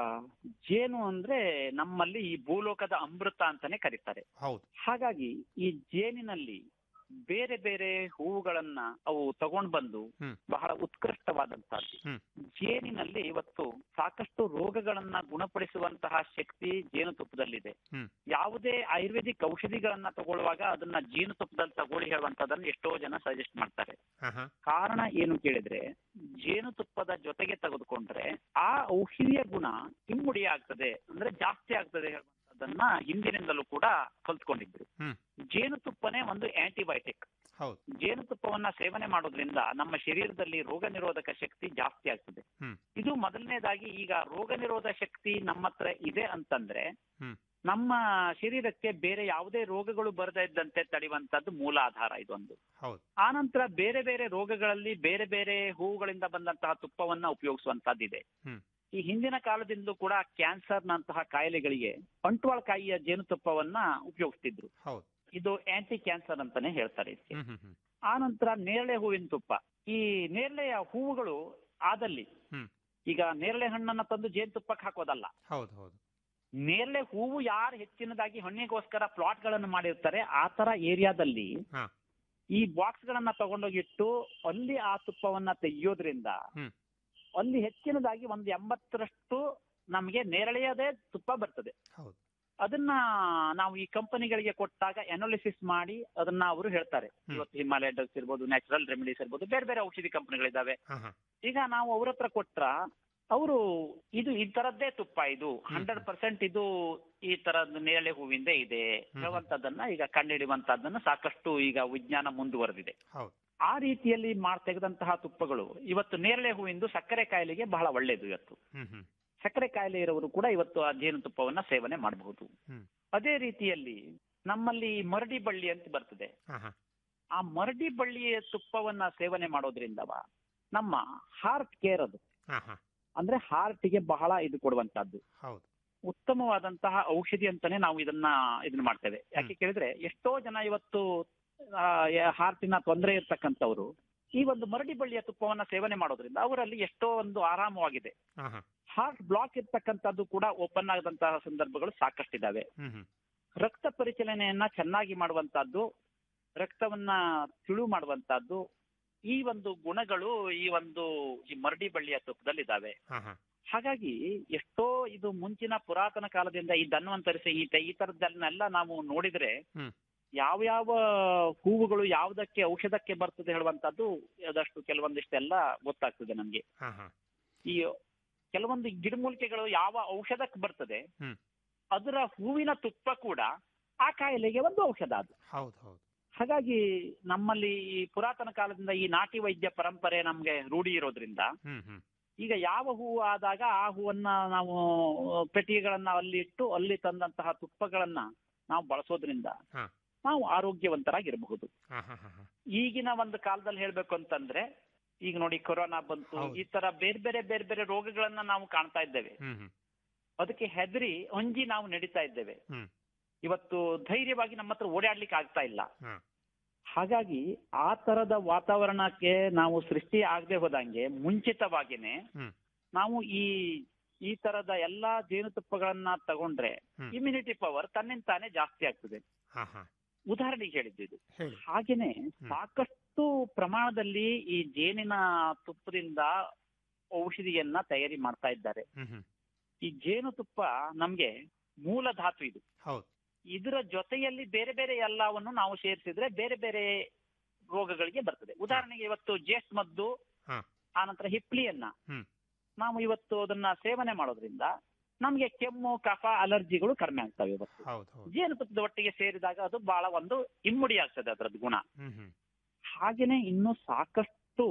S13: ಜೇನು ಅಂದ್ರೆ ನಮ್ಮಲ್ಲಿ ಈ ಭೂಲೋಕದ ಅಮೃತ ಅಂತಾನೆ ಕರೀತಾರೆ
S12: ಹೌದು
S13: ಹಾಗಾಗಿ ಈ ಜೇನಿನಲ್ಲಿ ಬೇರೆ ಬೇರೆ ಹೂವುಗಳನ್ನ ಅವು ತಗೊಂಡ್ ಬಂದು
S12: ಹ್ಮ್.
S13: ಬಹಳ ಉತ್ಕೃಷ್ಟವಾದಂತಹದ್ದು
S12: ಹ್ಮ್.
S13: ಜೇನಿನಲ್ಲಿ ಇವತ್ತು ಸಾಕಷ್ಟು ರೋಗಗಳನ್ನ ಗುಣಪಡಿಸುವಂತಹ ಶಕ್ತಿ ಜೇನುತುಪ್ಪದಲ್ಲಿದೆ
S12: ಹ್ಮ್.
S13: ಯಾವುದೇ ಆಯುರ್ವೇದಿಕ್ ಔಷಧಿಗಳನ್ನ ತಗೊಳ್ಳುವಾಗ ಅದನ್ನ ಜೇನುತುಪ್ಪದಲ್ಲಿ ತಗೊಳ್ಳಿ ಹೇಳುವಂತದನ್ನ ಎಷ್ಟೋ ಜನ ಸಜೆಸ್ಟ್ ಮಾಡ್ತಾರೆ
S12: ಹಾ ಹಾ
S13: ಕಾರಣ ಏನು ಕೇಳಿದ್ರೆ ಜೇನುತುಪ್ಪದ ಜೊತೆಗೆ ತೆಗೆದುಕೊಂಡ್ರೆ ಆ ಔಷಧಿಯ ಗುಣ ಇಮ್ಮುಡಿ ಆಗ್ತದೆ ಅಂದ್ರೆ ಜಾಸ್ತಿ ಆಗ್ತದೆ ಹೇಳುವಂತದನ್ನ ಹಿಂದಿನಿಂದಲೂ ಕೂಡ ಕಲ್ತ್ಕೊಂಡಿದ್ರು
S12: ಹ್ಮ್.
S13: ಜೇನುತುಪ್ಪನೇ ಒಂದು ಆಂಟಿಬಯೋಟಿಕ್
S12: ಹೌದು
S13: ಜೇನುತುಪ್ಪವನ್ನ ಸೇವನೆ ಮಾಡೋದ್ರಿಂದ ನಮ್ಮ ಶರೀರದಲ್ಲಿ ರೋಗ ನಿರೋಧಕ ಶಕ್ತಿ ಜಾಸ್ತಿ ಆಗ್ತದೆ
S12: ಹ್ಮ್.
S13: ಇದು ಮೊದಲನೇದಾಗಿ ಈಗ ರೋಗ ನಿರೋಧ ಶಕ್ತಿ ನಮ್ಮ ಹತ್ರ ಇದೆ ಅಂತಂದ್ರೆ
S12: ಹ್ಮ್.
S13: ನಮ್ಮ ಶರೀರಕ್ಕೆ ಬೇರೆ ಯಾವುದೇ ರೋಗಗಳು ಬರದೇ ಇದ್ದಂತೆ ತಡೆಯುವಂತದ್ದು ಮೂಲಾಧಾರ ಇದೊಂದು
S12: ಹೌದು
S13: ಆನಂತರ ಬೇರೆ ಬೇರೆ ರೋಗಗಳಲ್ಲಿ ಬೇರೆ ಬೇರೆ ಹೂವುಗಳಿಂದ ಬಂದಂತಹ ತುಪ್ಪವನ್ನ ಉಪಯೋಗಿಸುವಂತದ್ದಿದೆ
S12: ಹ್ಮ್.
S13: ಈ ಹಿಂದಿನ ಕಾಲದಿಂದಲೂ ಕೂಡ ಕ್ಯಾನ್ಸರ್ನಂತಹ ಕಾಯಿಲೆಗಳಿಗೆ ಅಂಟ್ವಾಳಕಾಯಿಯ ಜೇನುತುಪ್ಪವನ್ನ ಉಪಯೋಗಿಸ್ತಿದ್ರು
S12: ಹೌದು
S13: ಇದು ಆಂಟಿ ಕ್ಯಾನ್ಸರ್ ಅಂತಾನೆ ಹೇಳ್ತಾರೆ ಇದಕ್ಕೆ
S12: ಹ್ಮ್ ಹ್ಮ್ ಹ್ಮ್
S13: ಆನಂತರ ನೇರಳೆ ಹೂವಿನ ತುಪ್ಪ ಈ ನೇರಳೆಯ ಹೂವುಗಳು ಆದಲ್ಲಿ
S12: ಹ್ಮ್.
S13: ಈಗ ನೇರಳೆ ಹಣ್ಣನ್ನ ತಂದು ಜೇನುತುಪ್ಪಕ್ಕೆ ಹಾಕೋದಲ್ಲ
S12: ಹೌದು ಹೌದು
S13: ನೇರಳೆ ಹೂವು ಯಾರು ಹೆಚ್ಚಿನದಾಗಿ ಹಣ್ಣಿಗೋಸ್ಕರ ಪ್ಲಾಟ್ ಗಳನ್ನು ಮಾಡಿರ್ತಾರೆ ಆ ತರ ಏರಿಯಾದಲ್ಲಿ
S12: ಹಾ.
S13: ಈ ಬಾಕ್ಸ್ ಗಳನ್ನ ತಗೊಂಡೋಗಿಟ್ಟು ಅಲ್ಲಿ ಆ ತುಪ್ಪವನ್ನ ತೆಗೆಯೋದ್ರಿಂದ
S12: ಹ್ಮ್.
S13: ಅಲ್ಲಿ ಹೆಚ್ಚಿನದಾಗಿ ಒಂದು ಎಂಬತ್ತರಷ್ಟು ನಮಗೆ ನೇರಳೆಯದೇ ತುಪ್ಪ ಬರ್ತದೆ
S12: ಹೌದು
S13: ಅದನ್ನ ನಾವು ಈ ಕಂಪನಿಗಳಿಗೆ ಕೊಟ್ಟಾಗ ಅನಾಲಿಸಿಸ್ ಮಾಡಿ ಅದನ್ನ ಅವರು ಹೇಳ್ತಾರೆ ಇವತ್ತು ಹಿಮಾಲಯ ಡ್ರಗ್ಸ್ ಇರ್ಬೋದು ನ್ಯಾಚುರಲ್ ರೆಮಿಡೀಸ್ ಇರ್ಬೋದು ಬೇರೆ ಬೇರೆ ಔಷಧಿ ಕಂಪನಿಗಳಿದಾವೆ
S12: ಹಾ ಹಾ
S13: ಈಗ ನಾವು ಅವ್ರ ಹತ್ರ ಕೊಟ್ರ ಅವರು ಇದು ಈ ತರದ್ದೇ ತುಪ್ಪ ಇದು ಹಂಡ್ರೆಡ್ ಪರ್ಸೆಂಟ್ ಇದು ಈ ತರದ್ ನೇರಳೆ ಹೂವಿಂದ ಇದೆ ಹೇಳುವಂತದನ್ನ ಈಗ ಕಂಡುಹಿಡಿಯುವಂತದ್ದನ್ನ ಸಾಕಷ್ಟು ಈಗ ವಿಜ್ಞಾನ ಮುಂದುವರೆದಿದೆ
S12: ಹೌದು
S13: ಆ ರೀತಿಯಲ್ಲಿ ಮಾಡ್ ತೆಗೆದಂತಹ ತುಪ್ಪಗಳು ಇವತ್ತು ನೇರಳೆ ಹೂವಿಂದು ಸಕ್ಕರೆ ಕಾಯಿಲೆಗೆ ಬಹಳ ಒಳ್ಳೆಯದು ಇವತ್ತು
S12: ಹ್ಮ್ ಹ್ಮ್
S13: ಸಕ್ಕರೆ ಕಾಯಿಲೆ ಇರೋರು ಕೂಡ ಇವತ್ತು ಆ ಜೇನುತುಪ್ಪವನ್ನ ಸೇವನೆ ಮಾಡಬಹುದು
S12: ಹ್ಮ್.
S13: ಅದೇ ರೀತಿಯಲ್ಲಿ ನಮ್ಮಲ್ಲಿ ಮರಡಿ ಬಳ್ಳಿ ಅಂತ ಬರ್ತದೆ
S12: ಹಾ ಹಾ
S13: ಆ ಮರಡಿ ಬಳ್ಳಿಯ ತುಪ್ಪವನ್ನ ಸೇವನೆ ಮಾಡೋದ್ರಿಂದವ ನಮ್ಮ ಹಾರ್ಟ್ ಕೇರ್ ಅದು
S12: ಹಾ ಹಾ
S13: ಅಂದ್ರೆ ಹಾರ್ಟ್ಗೆ ಬಹಳ ಇದು ಕೊಡುವಂತದ್ದು
S12: ಹೌದು
S13: ಉತ್ತಮವಾದಂತಹ ಔಷಧಿ ಅಂತಾನೆ ನಾವು ಇದನ್ನ ಇದನ್ನ ಮಾಡ್ತೇವೆ ಯಾಕೆ ಕೇಳಿದ್ರೆ ಎಷ್ಟೋ ಜನ ಇವತ್ತು ಹಾರ್ಟಿನ ತೊಂದರೆ ಇರ್ತಕ್ಕಂಥವ್ರು ಈ ಒಂದು ಮರಡಿ ಬಳ್ಳಿಯ ತುಪ್ಪವನ್ನ ಸೇವನೆ ಮಾಡೋದ್ರಿಂದ ಅವರಲ್ಲಿ ಎಷ್ಟೋ ಒಂದು ಆರಾಮವಾಗಿದೆ
S12: ಹಾ ಹಾ
S13: ಹಾರ್ಟ್ ಬ್ಲಾಕ್ ಇರ್ತಕ್ಕಂಥದ್ದು ಕೂಡ ಓಪನ್ ಆದಂತಹ ಸಂದರ್ಭಗಳು ಸಾಕಷ್ಟಿದಾವೆ
S12: ಹ್ಮ್ ಹ್ಮ್
S13: ರಕ್ತ ಪರಿಚಲನೆಯನ್ನ ಚೆನ್ನಾಗಿ ಮಾಡುವಂತಹದ್ದು ರಕ್ತವನ್ನ ತಿಳು ಮಾಡುವಂತಹದ್ದು ಈ ಒಂದು ಗುಣಗಳು ಈ ಒಂದು ಈ ಮರಡಿ ಬಳ್ಳಿಯ ತುಪ್ಪದಲ್ಲಿ ಇದಾವೆ
S12: ಹಾ ಹಾ
S13: ಹಾಗಾಗಿ ಎಷ್ಟೋ ಇದು ಮುಂಚಿನ ಪುರಾತನ ಕಾಲದಿಂದ ಈ ಧನ್ವಂತರಿಸಿ ಈ ತ- ಈ ತರದ್ದನ್ನೆಲ್ಲ ನಾವು ನೋಡಿದ್ರೆ
S12: ಹ್ಮ್.
S13: ಯಾವ ಯಾವ ಹೂವುಗಳು ಯಾವುದಕ್ಕೆ ಔಷಧಕ್ಕೆ ಬರ್ತದೆ ಹೇಳುವಂತದ್ದು ಅದಷ್ಟು ಕೆಲವೊಂದಿಷ್ಟೆಲ್ಲ ಗೊತ್ತಾಗ್ತದೆ ನಮ್ಗೆ
S12: ಹಾ ಹಾ
S13: ಈ ಕೆಲವೊಂದು ಗಿಡಮೂಲಿಕೆಗಳು ಯಾವ ಔಷಧಕ್ಕೆ ಬರ್ತದೆ
S12: ಹ್ಮ್.
S13: ಅದರ ಹೂವಿನ ತುಪ್ಪ ಕೂಡ ಆ ಕಾಯಿಲೆಗೆ ಒಂದು ಔಷಧ ಅದು
S12: ಹೌದು ಹೌದು
S13: ಹಾಗಾಗಿ ನಮ್ಮಲ್ಲಿ ಈ ಪುರಾತನ ಕಾಲದಿಂದ ಈ ನಾಟಿ ವೈದ್ಯ ಪರಂಪರೆ ನಮ್ಗೆ ರೂಢಿ ಇರೋದ್ರಿಂದ
S12: ಹ್ಮ್ ಹ್ಮ್
S13: ಈಗ ಯಾವ ಹೂವು ಆದಾಗ ಆ ಹೂವನ್ನ ನಾವು ಪೆಟ್ಟಿಗೆಗಳನ್ನ ಅಲ್ಲಿ ಇಟ್ಟು ಅಲ್ಲಿ ತಂದಂತಹ ತುಪ್ಪಗಳನ್ನ ನಾವು ಬಳಸೋದ್ರಿಂದ
S12: ಹಾ.
S13: ನಾವು ಆರೋಗ್ಯವಂತರಾಗಿರಬಹುದು
S12: ಹಾ ಹಾ ಹಾ ಹಾ
S13: ಈಗಿನ ಒಂದು ಕಾಲದಲ್ಲಿ ಹೇಳ್ಬೇಕು ಅಂತಂದ್ರೆ ಈಗ ನೋಡಿ ಕೊರೋನಾ ಬಂತು
S12: ಹೌದು.
S13: ಈ ತರ ಬೇರೆ ಬೇರೆ ಬೇರೆ ಬೇರೆ ರೋಗಗಳನ್ನ ನಾವು ಕಾಣ್ತಾ ಇದ್ದೇವೆ
S12: ಹ್ಮ್ ಹ್ಮ್
S13: ಅದಕ್ಕೆ ಹೆದರಿ ಹೊಂಜಿ ನಾವು ನಡೀತಾ ಇದ್ದೇವೆ
S12: ಹ್ಮ್.
S13: ಇವತ್ತು ಧೈರ್ಯವಾಗಿ ನಮ್ಮ ಹತ್ರ ಓಡಾಡ್ಲಿಕ್ಕೆ ಆಗ್ತಾ ಇಲ್ಲ
S12: ಹಾ.
S13: ಹಾಗಾಗಿ ಆ ತರದ ವಾತಾವರಣಕ್ಕೆ ನಾವು ಸೃಷ್ಟಿ ಆಗದೆ ಹೋದಂಗೆ ಮುಂಚಿತವಾಗಿನೇ
S12: ಹ್ಮ್.
S13: ನಾವು ಈ ಈ ತರದ ಎಲ್ಲಾ ಜೇನುತುಪ್ಪಗಳನ್ನ ತಗೊಂಡ್ರೆ
S12: ಹ್ಮ್.
S13: ಇಮ್ಯುನಿಟಿ ಪವರ್ ತನ್ನಿಂದ ತಾನೇ ಜಾಸ್ತಿ ಆಗ್ತದೆ
S12: ಹಾ ಹಾ
S13: ಉದಾಹರಣೆಗೆ ಹೇಳಿದ್ದು ಇದು
S12: ಹೇಳಿ
S13: ಹಾಗೇನೆ ಸಾಕಷ್ಟು ಪ್ರಮಾಣದಲ್ಲಿ ಈ ಜೇನಿನ ತುಪ್ಪದಿಂದ ಔಷಧಿಯನ್ನ ತಯಾರಿ ಮಾಡ್ತಾ ಇದ್ದಾರೆ
S12: ಹ್ಮ್ ಹ್ಮ್
S13: ಈ ಜೇನುತುಪ್ಪ ನಮ್ಗೆ ಮೂಲ ಧಾತು ಇದು
S12: ಹೌದು
S13: ಇದರ ಜೊತೆಯಲ್ಲಿ ಬೇರೆ ಬೇರೆ ಎಲ್ಲವನ್ನು ನಾವು ಸೇರಿಸಿದ್ರೆ ಬೇರೆ ಬೇರೆ ರೋಗಗಳಿಗೆ ಬರ್ತದೆ ಉದಾಹರಣೆಗೆ ಇವತ್ತು ಜೇಸ್ಟ್ ಮದ್ದು
S12: ಹಾ.
S13: ಆನಂತರ ಹಿಪ್ಲಿಯನ್ನ
S12: ಹ್ಮ್.
S13: ನಾವು ಇವತ್ತು ಅದನ್ನ ಸೇವನೆ ಮಾಡೋದ್ರಿಂದ ನಮ್ಗೆ ಕೆಮ್ಮು ಕಫ ಅಲರ್ಜಿಗಳು ಕಡಿಮೆ ಆಗ್ತವೆ ಇವತ್ತು
S12: ಹೌದು ಹೌದು
S13: ಜೇನುತುಪ್ಪದ ಒಟ್ಟಿಗೆ ಸೇರಿದಾಗ ಅದು ಬಹಳ ಒಂದು ಇಮ್ಮಡಿ ಆಗ್ತದೆ ಅದರದ್ದು ಗುಣ
S12: ಹ್ಮ್ ಹ್ಮ್
S13: ಹಾಗೇನೆ ಇನ್ನೂ ಸಾಕಷ್ಟು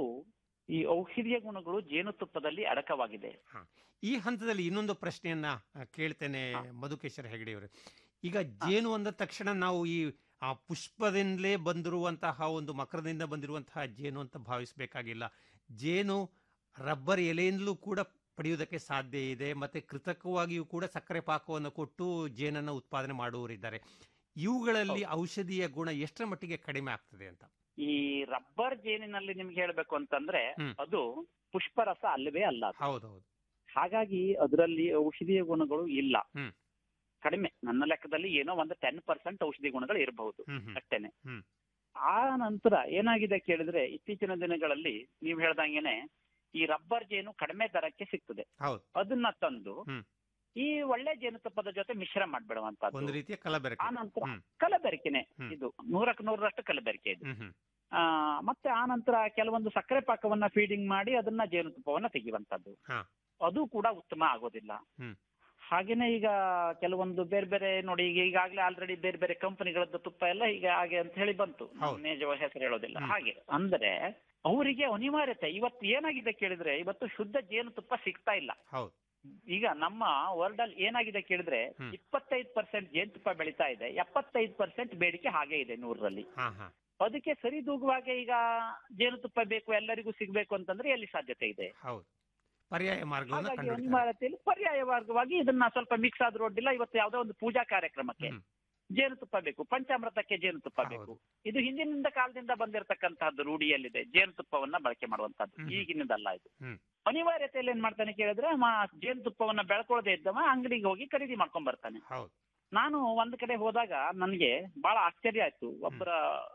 S13: ಈ ಔಷಧೀಯ ಗುಣಗಳು ಜೇನುತುಪ್ಪದಲ್ಲಿ ಅಡಕವಾಗಿದೆ
S12: ಈ ಹಂತದಲ್ಲಿ ಇನ್ನೊಂದು ಪ್ರಶ್ನೆಯನ್ನ ಆ, ಕೇಳ್ತೇನೆ ಮಧುಕೇಶ್ವರ ಹೆಗಡೆಯವರು ಈಗ ಜೇನು ಅಂದ ತಕ್ಷಣ ನಾವು ಈ ಆ ಪುಷ್ಪದಿಂದಲೇ ಬಂದಿರುವಂತಹ ಒಂದು ಮಕರದಿಂದ ಬಂದಿರುವಂತಹ ಜೇನು ಅಂತ ಭಾವಿಸಬೇಕಾಗಿಲ್ಲ ಜೇನು ರಬ್ಬರ್ ಎಲೆಯಿಂದಲೂ ಕೂಡ ಪಡೆಯುವುದಕ್ಕೆ ಸಾಧ್ಯ ಇದೆ ಮತ್ತೆ ಕೃತಕವಾಗಿಯೂ ಕೂಡ ಸಕ್ಕರೆ ಪಾಕವನ್ನು ಕೊಟ್ಟು ಜೇನನ್ನು ಉತ್ಪಾದನೆ ಮಾಡುವವರಿದ್ದಾರೆ ಇವುಗಳಲ್ಲಿ ಔಷಧೀಯ ಗುಣ ಎಷ್ಟರ ಮಟ್ಟಿಗೆ ಕಡಿಮೆ ಆಗ್ತದೆ ಅಂತ
S13: ಈ ರಬ್ಬರ್ ಜೇನಿನಲ್ಲಿ ನಿಮ್ಗೆ ಹೇಳ್ಬೇಕು ಅಂತಂದ್ರೆ
S12: ಹ್ಮ್.
S13: ಅದು ಪುಷ್ಪರಸ ಅಲ್ಲವೇ ಅಲ್ಲ ಅದು.
S12: ಹೌದೌದು
S13: ಹಾಗಾಗಿ ಅದರಲ್ಲಿ ಔಷಧೀಯ ಗುಣಗಳು ಇಲ್ಲ
S12: ಹ್ಮ್.
S13: ಕಡಿಮೆ ನನ್ನ ಲೆಕ್ಕದಲ್ಲಿ ಏನೋ ಒಂದು ಟೆನ್ ಪರ್ಸೆಂಟ್ ಔಷಧಿ ಗುಣಗಳು ಇರಬಹುದು
S12: ಹ್ಮ್ ಹ್ಮ್
S13: ಅಷ್ಟೇನೆ
S12: ಹ್ಮ್.
S13: ಆ ನಂತರ ಏನಾಗಿದೆ ಕೇಳಿದ್ರೆ ಇತ್ತೀಚಿನ ದಿನಗಳಲ್ಲಿ ನೀವು ಹೇಳ್ದಂಗೆನೆ ಈ ರಬ್ಬರ್ ಜೇನು ಕಡಿಮೆ ದರಕ್ಕೆ ಸಿಗ್ತದೆ
S12: ಹೌದು
S13: ಅದನ್ನ ತಂದು
S12: ಹ್ಮ್.
S13: ಈ ಒಳ್ಳೆ ಜೇನುತುಪ್ಪದ ಜೊತೆ ಮಿಶ್ರ ಮಾಡ್ಬಿಡುವಂತದ್ದು
S12: ಒಂದು ರೀತಿಯ ಕಲಬೆರಕೆ
S13: ಆ ನಂತರ
S12: ಹ್ಮ್.
S13: ಕಲಬೆರಕೆನೆ
S12: ಹ್ಮ್.
S13: ಇದು ನೂರಕ್ಕೆ ನೂರರಷ್ಟು ಕಲಬೆರಕೆ ಇದು
S12: ಹ್ಮ್ ಹ್ಮ್
S13: ಆ ಮತ್ತೆ ಆ ನಂತರ ಕೆಲವೊಂದು ಸಕ್ಕರೆ ಪಾಕವನ್ನ ಫೀಡಿಂಗ್ ಮಾಡಿ ಅದನ್ನ ಜೇನುತುಪ್ಪವನ್ನ ತೆಗೆಯುವಂತದ್ದು
S12: ಹಾ.
S13: ಅದು ಕೂಡ ಉತ್ತಮ ಆಗೋದಿಲ್ಲ
S12: ಹ್ಮ್.
S13: ಹಾಗೇನೆ ಈಗ ಕೆಲವೊಂದು ಬೇರೆ ಬೇರೆ ನೋಡಿ ಈಗ ಈಗಾಗಲೇ ಆಲ್ರೆಡಿ ಬೇರೆ ಬೇರೆ ಕಂಪನಿಗಳದ್ದು ತುಪ್ಪ ಎಲ್ಲ ಈಗ ಹಾಗೆ ಅಂತ ಹೇಳಿ ಬಂತು
S12: ಹೌದು.
S13: ನೇಜ ಹೆಸರು ಹೇಳೋದಿಲ್ಲ
S12: ಹ್ಮ್.
S13: ಹಾಗೆ ಅಂದ್ರೆ ಅವರಿಗೆ ಅನಿವಾರ್ಯತೆ ಇವತ್ತು ಏನಾಗಿದೆ ಕೇಳಿದ್ರೆ ಇವತ್ತು ಶುದ್ಧ ಜೇನುತುಪ್ಪ ಸಿಗ್ತಾ ಇಲ್ಲ
S12: ಹೌದು
S13: ಈಗ ನಮ್ಮ ವರ್ಲ್ಡ್ ಅಲ್ಲಿ ಏನಾಗಿದೆ ಕೇಳಿದ್ರೆ
S12: ಹ್ಮ್.
S13: ಇಪ್ಪತ್ತೈದು ಪರ್ಸೆಂಟ್ ಜೇನುತುಪ್ಪ ಬೆಳೀತಾ ಇದೆ ಎಪ್ಪತ್ತೈದು ಪರ್ಸೆಂಟ್ ಬೇಡಿಕೆ ಹಾಗೆ ಇದೆ ನೂರರಲ್ಲಿ
S12: ಹಾ ಹಾ
S13: ಅದಕ್ಕೆ ಸರಿದೂಗುವಾಗೆ ಈಗ ಜೇನುತುಪ್ಪ ಬೇಕು ಎಲ್ಲರಿಗೂ ಸಿಗ್ಬೇಕು ಅಂತಂದ್ರೆ ಎಲ್ಲಿ ಸಾಧ್ಯತೆ ಇದೆ
S12: ಹೌದು ಪರ್ಯಾಯ ಮಾರ್ಗವನ್ನು
S13: ಹಾಗಾಗಿ
S12: ಕಂಡುಹಿಡಿತಾರೆ
S13: ಅನಿವಾರ್ಯತೆಯಲ್ಲಿ ಪರ್ಯಾಯ ಮಾರ್ಗವಾಗಿ ಇದನ್ನ ಸ್ವಲ್ಪ ಮಿಕ್ಸ್ ಆದ್ರೂ ಅಡ್ಡಿಲ್ಲ ಇವತ್ತು ಯಾವುದೋ ಒಂದು ಪೂಜಾ ಕಾರ್ಯಕ್ರಮಕ್ಕೆ
S12: ಹ್ಮ್.
S13: ಜೇನುತುಪ್ಪ ಬೇಕು ಪಂಚಾಮೃತಕ್ಕೆ ಜೇನುತುಪ್ಪ ಬೇಕು ಇದು ಹಿಂದಿನಿಂದ ಕಾಲದಿಂದ ಬಂದಿರತಕ್ಕಂತಹದ್ದು ರೂಢಿಯಲ್ಲಿದೆ ಜೇನುತುಪ್ಪವನ್ನ ಬಳಕೆ ಮಾಡುವಂತಹದ್ದು ಈಗಿನದಲ್ಲ ಇದು
S12: ಹ್ಮ್
S13: ಅನಿವಾರ್ಯತೆಯಲ್ಲಿ ಏನ್ ಮಾಡ್ತಾನೆ ಕೇಳಿದ್ರೆ ಮ- ಜೇನುತುಪ್ಪವನ್ನ ಬೆಳ್ಕೊಳ್ಳದೆ ಇದ್ದವ ಅಂಗಡಿಗೆ ಹೋಗಿ ಖರೀದಿ ಮಾಡ್ಕೊಂಡ್ ಬರ್ತಾನೆ
S12: ಹೌದು
S13: ನಾನು ಒಂದ್ ಕಡೆ ಹೋದಾಗ ನನಗೆ ಬಹಳ ಆಶ್ಚರ್ಯ ಆಯ್ತು ಒಬ್ಬರ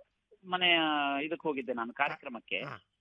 S13: ಮನೆಯ ಇದಕ್ಕೆ ಹೋಗಿದ್ದೆ ನಾನು ಕಾರ್ಯಕ್ರಮಕ್ಕೆ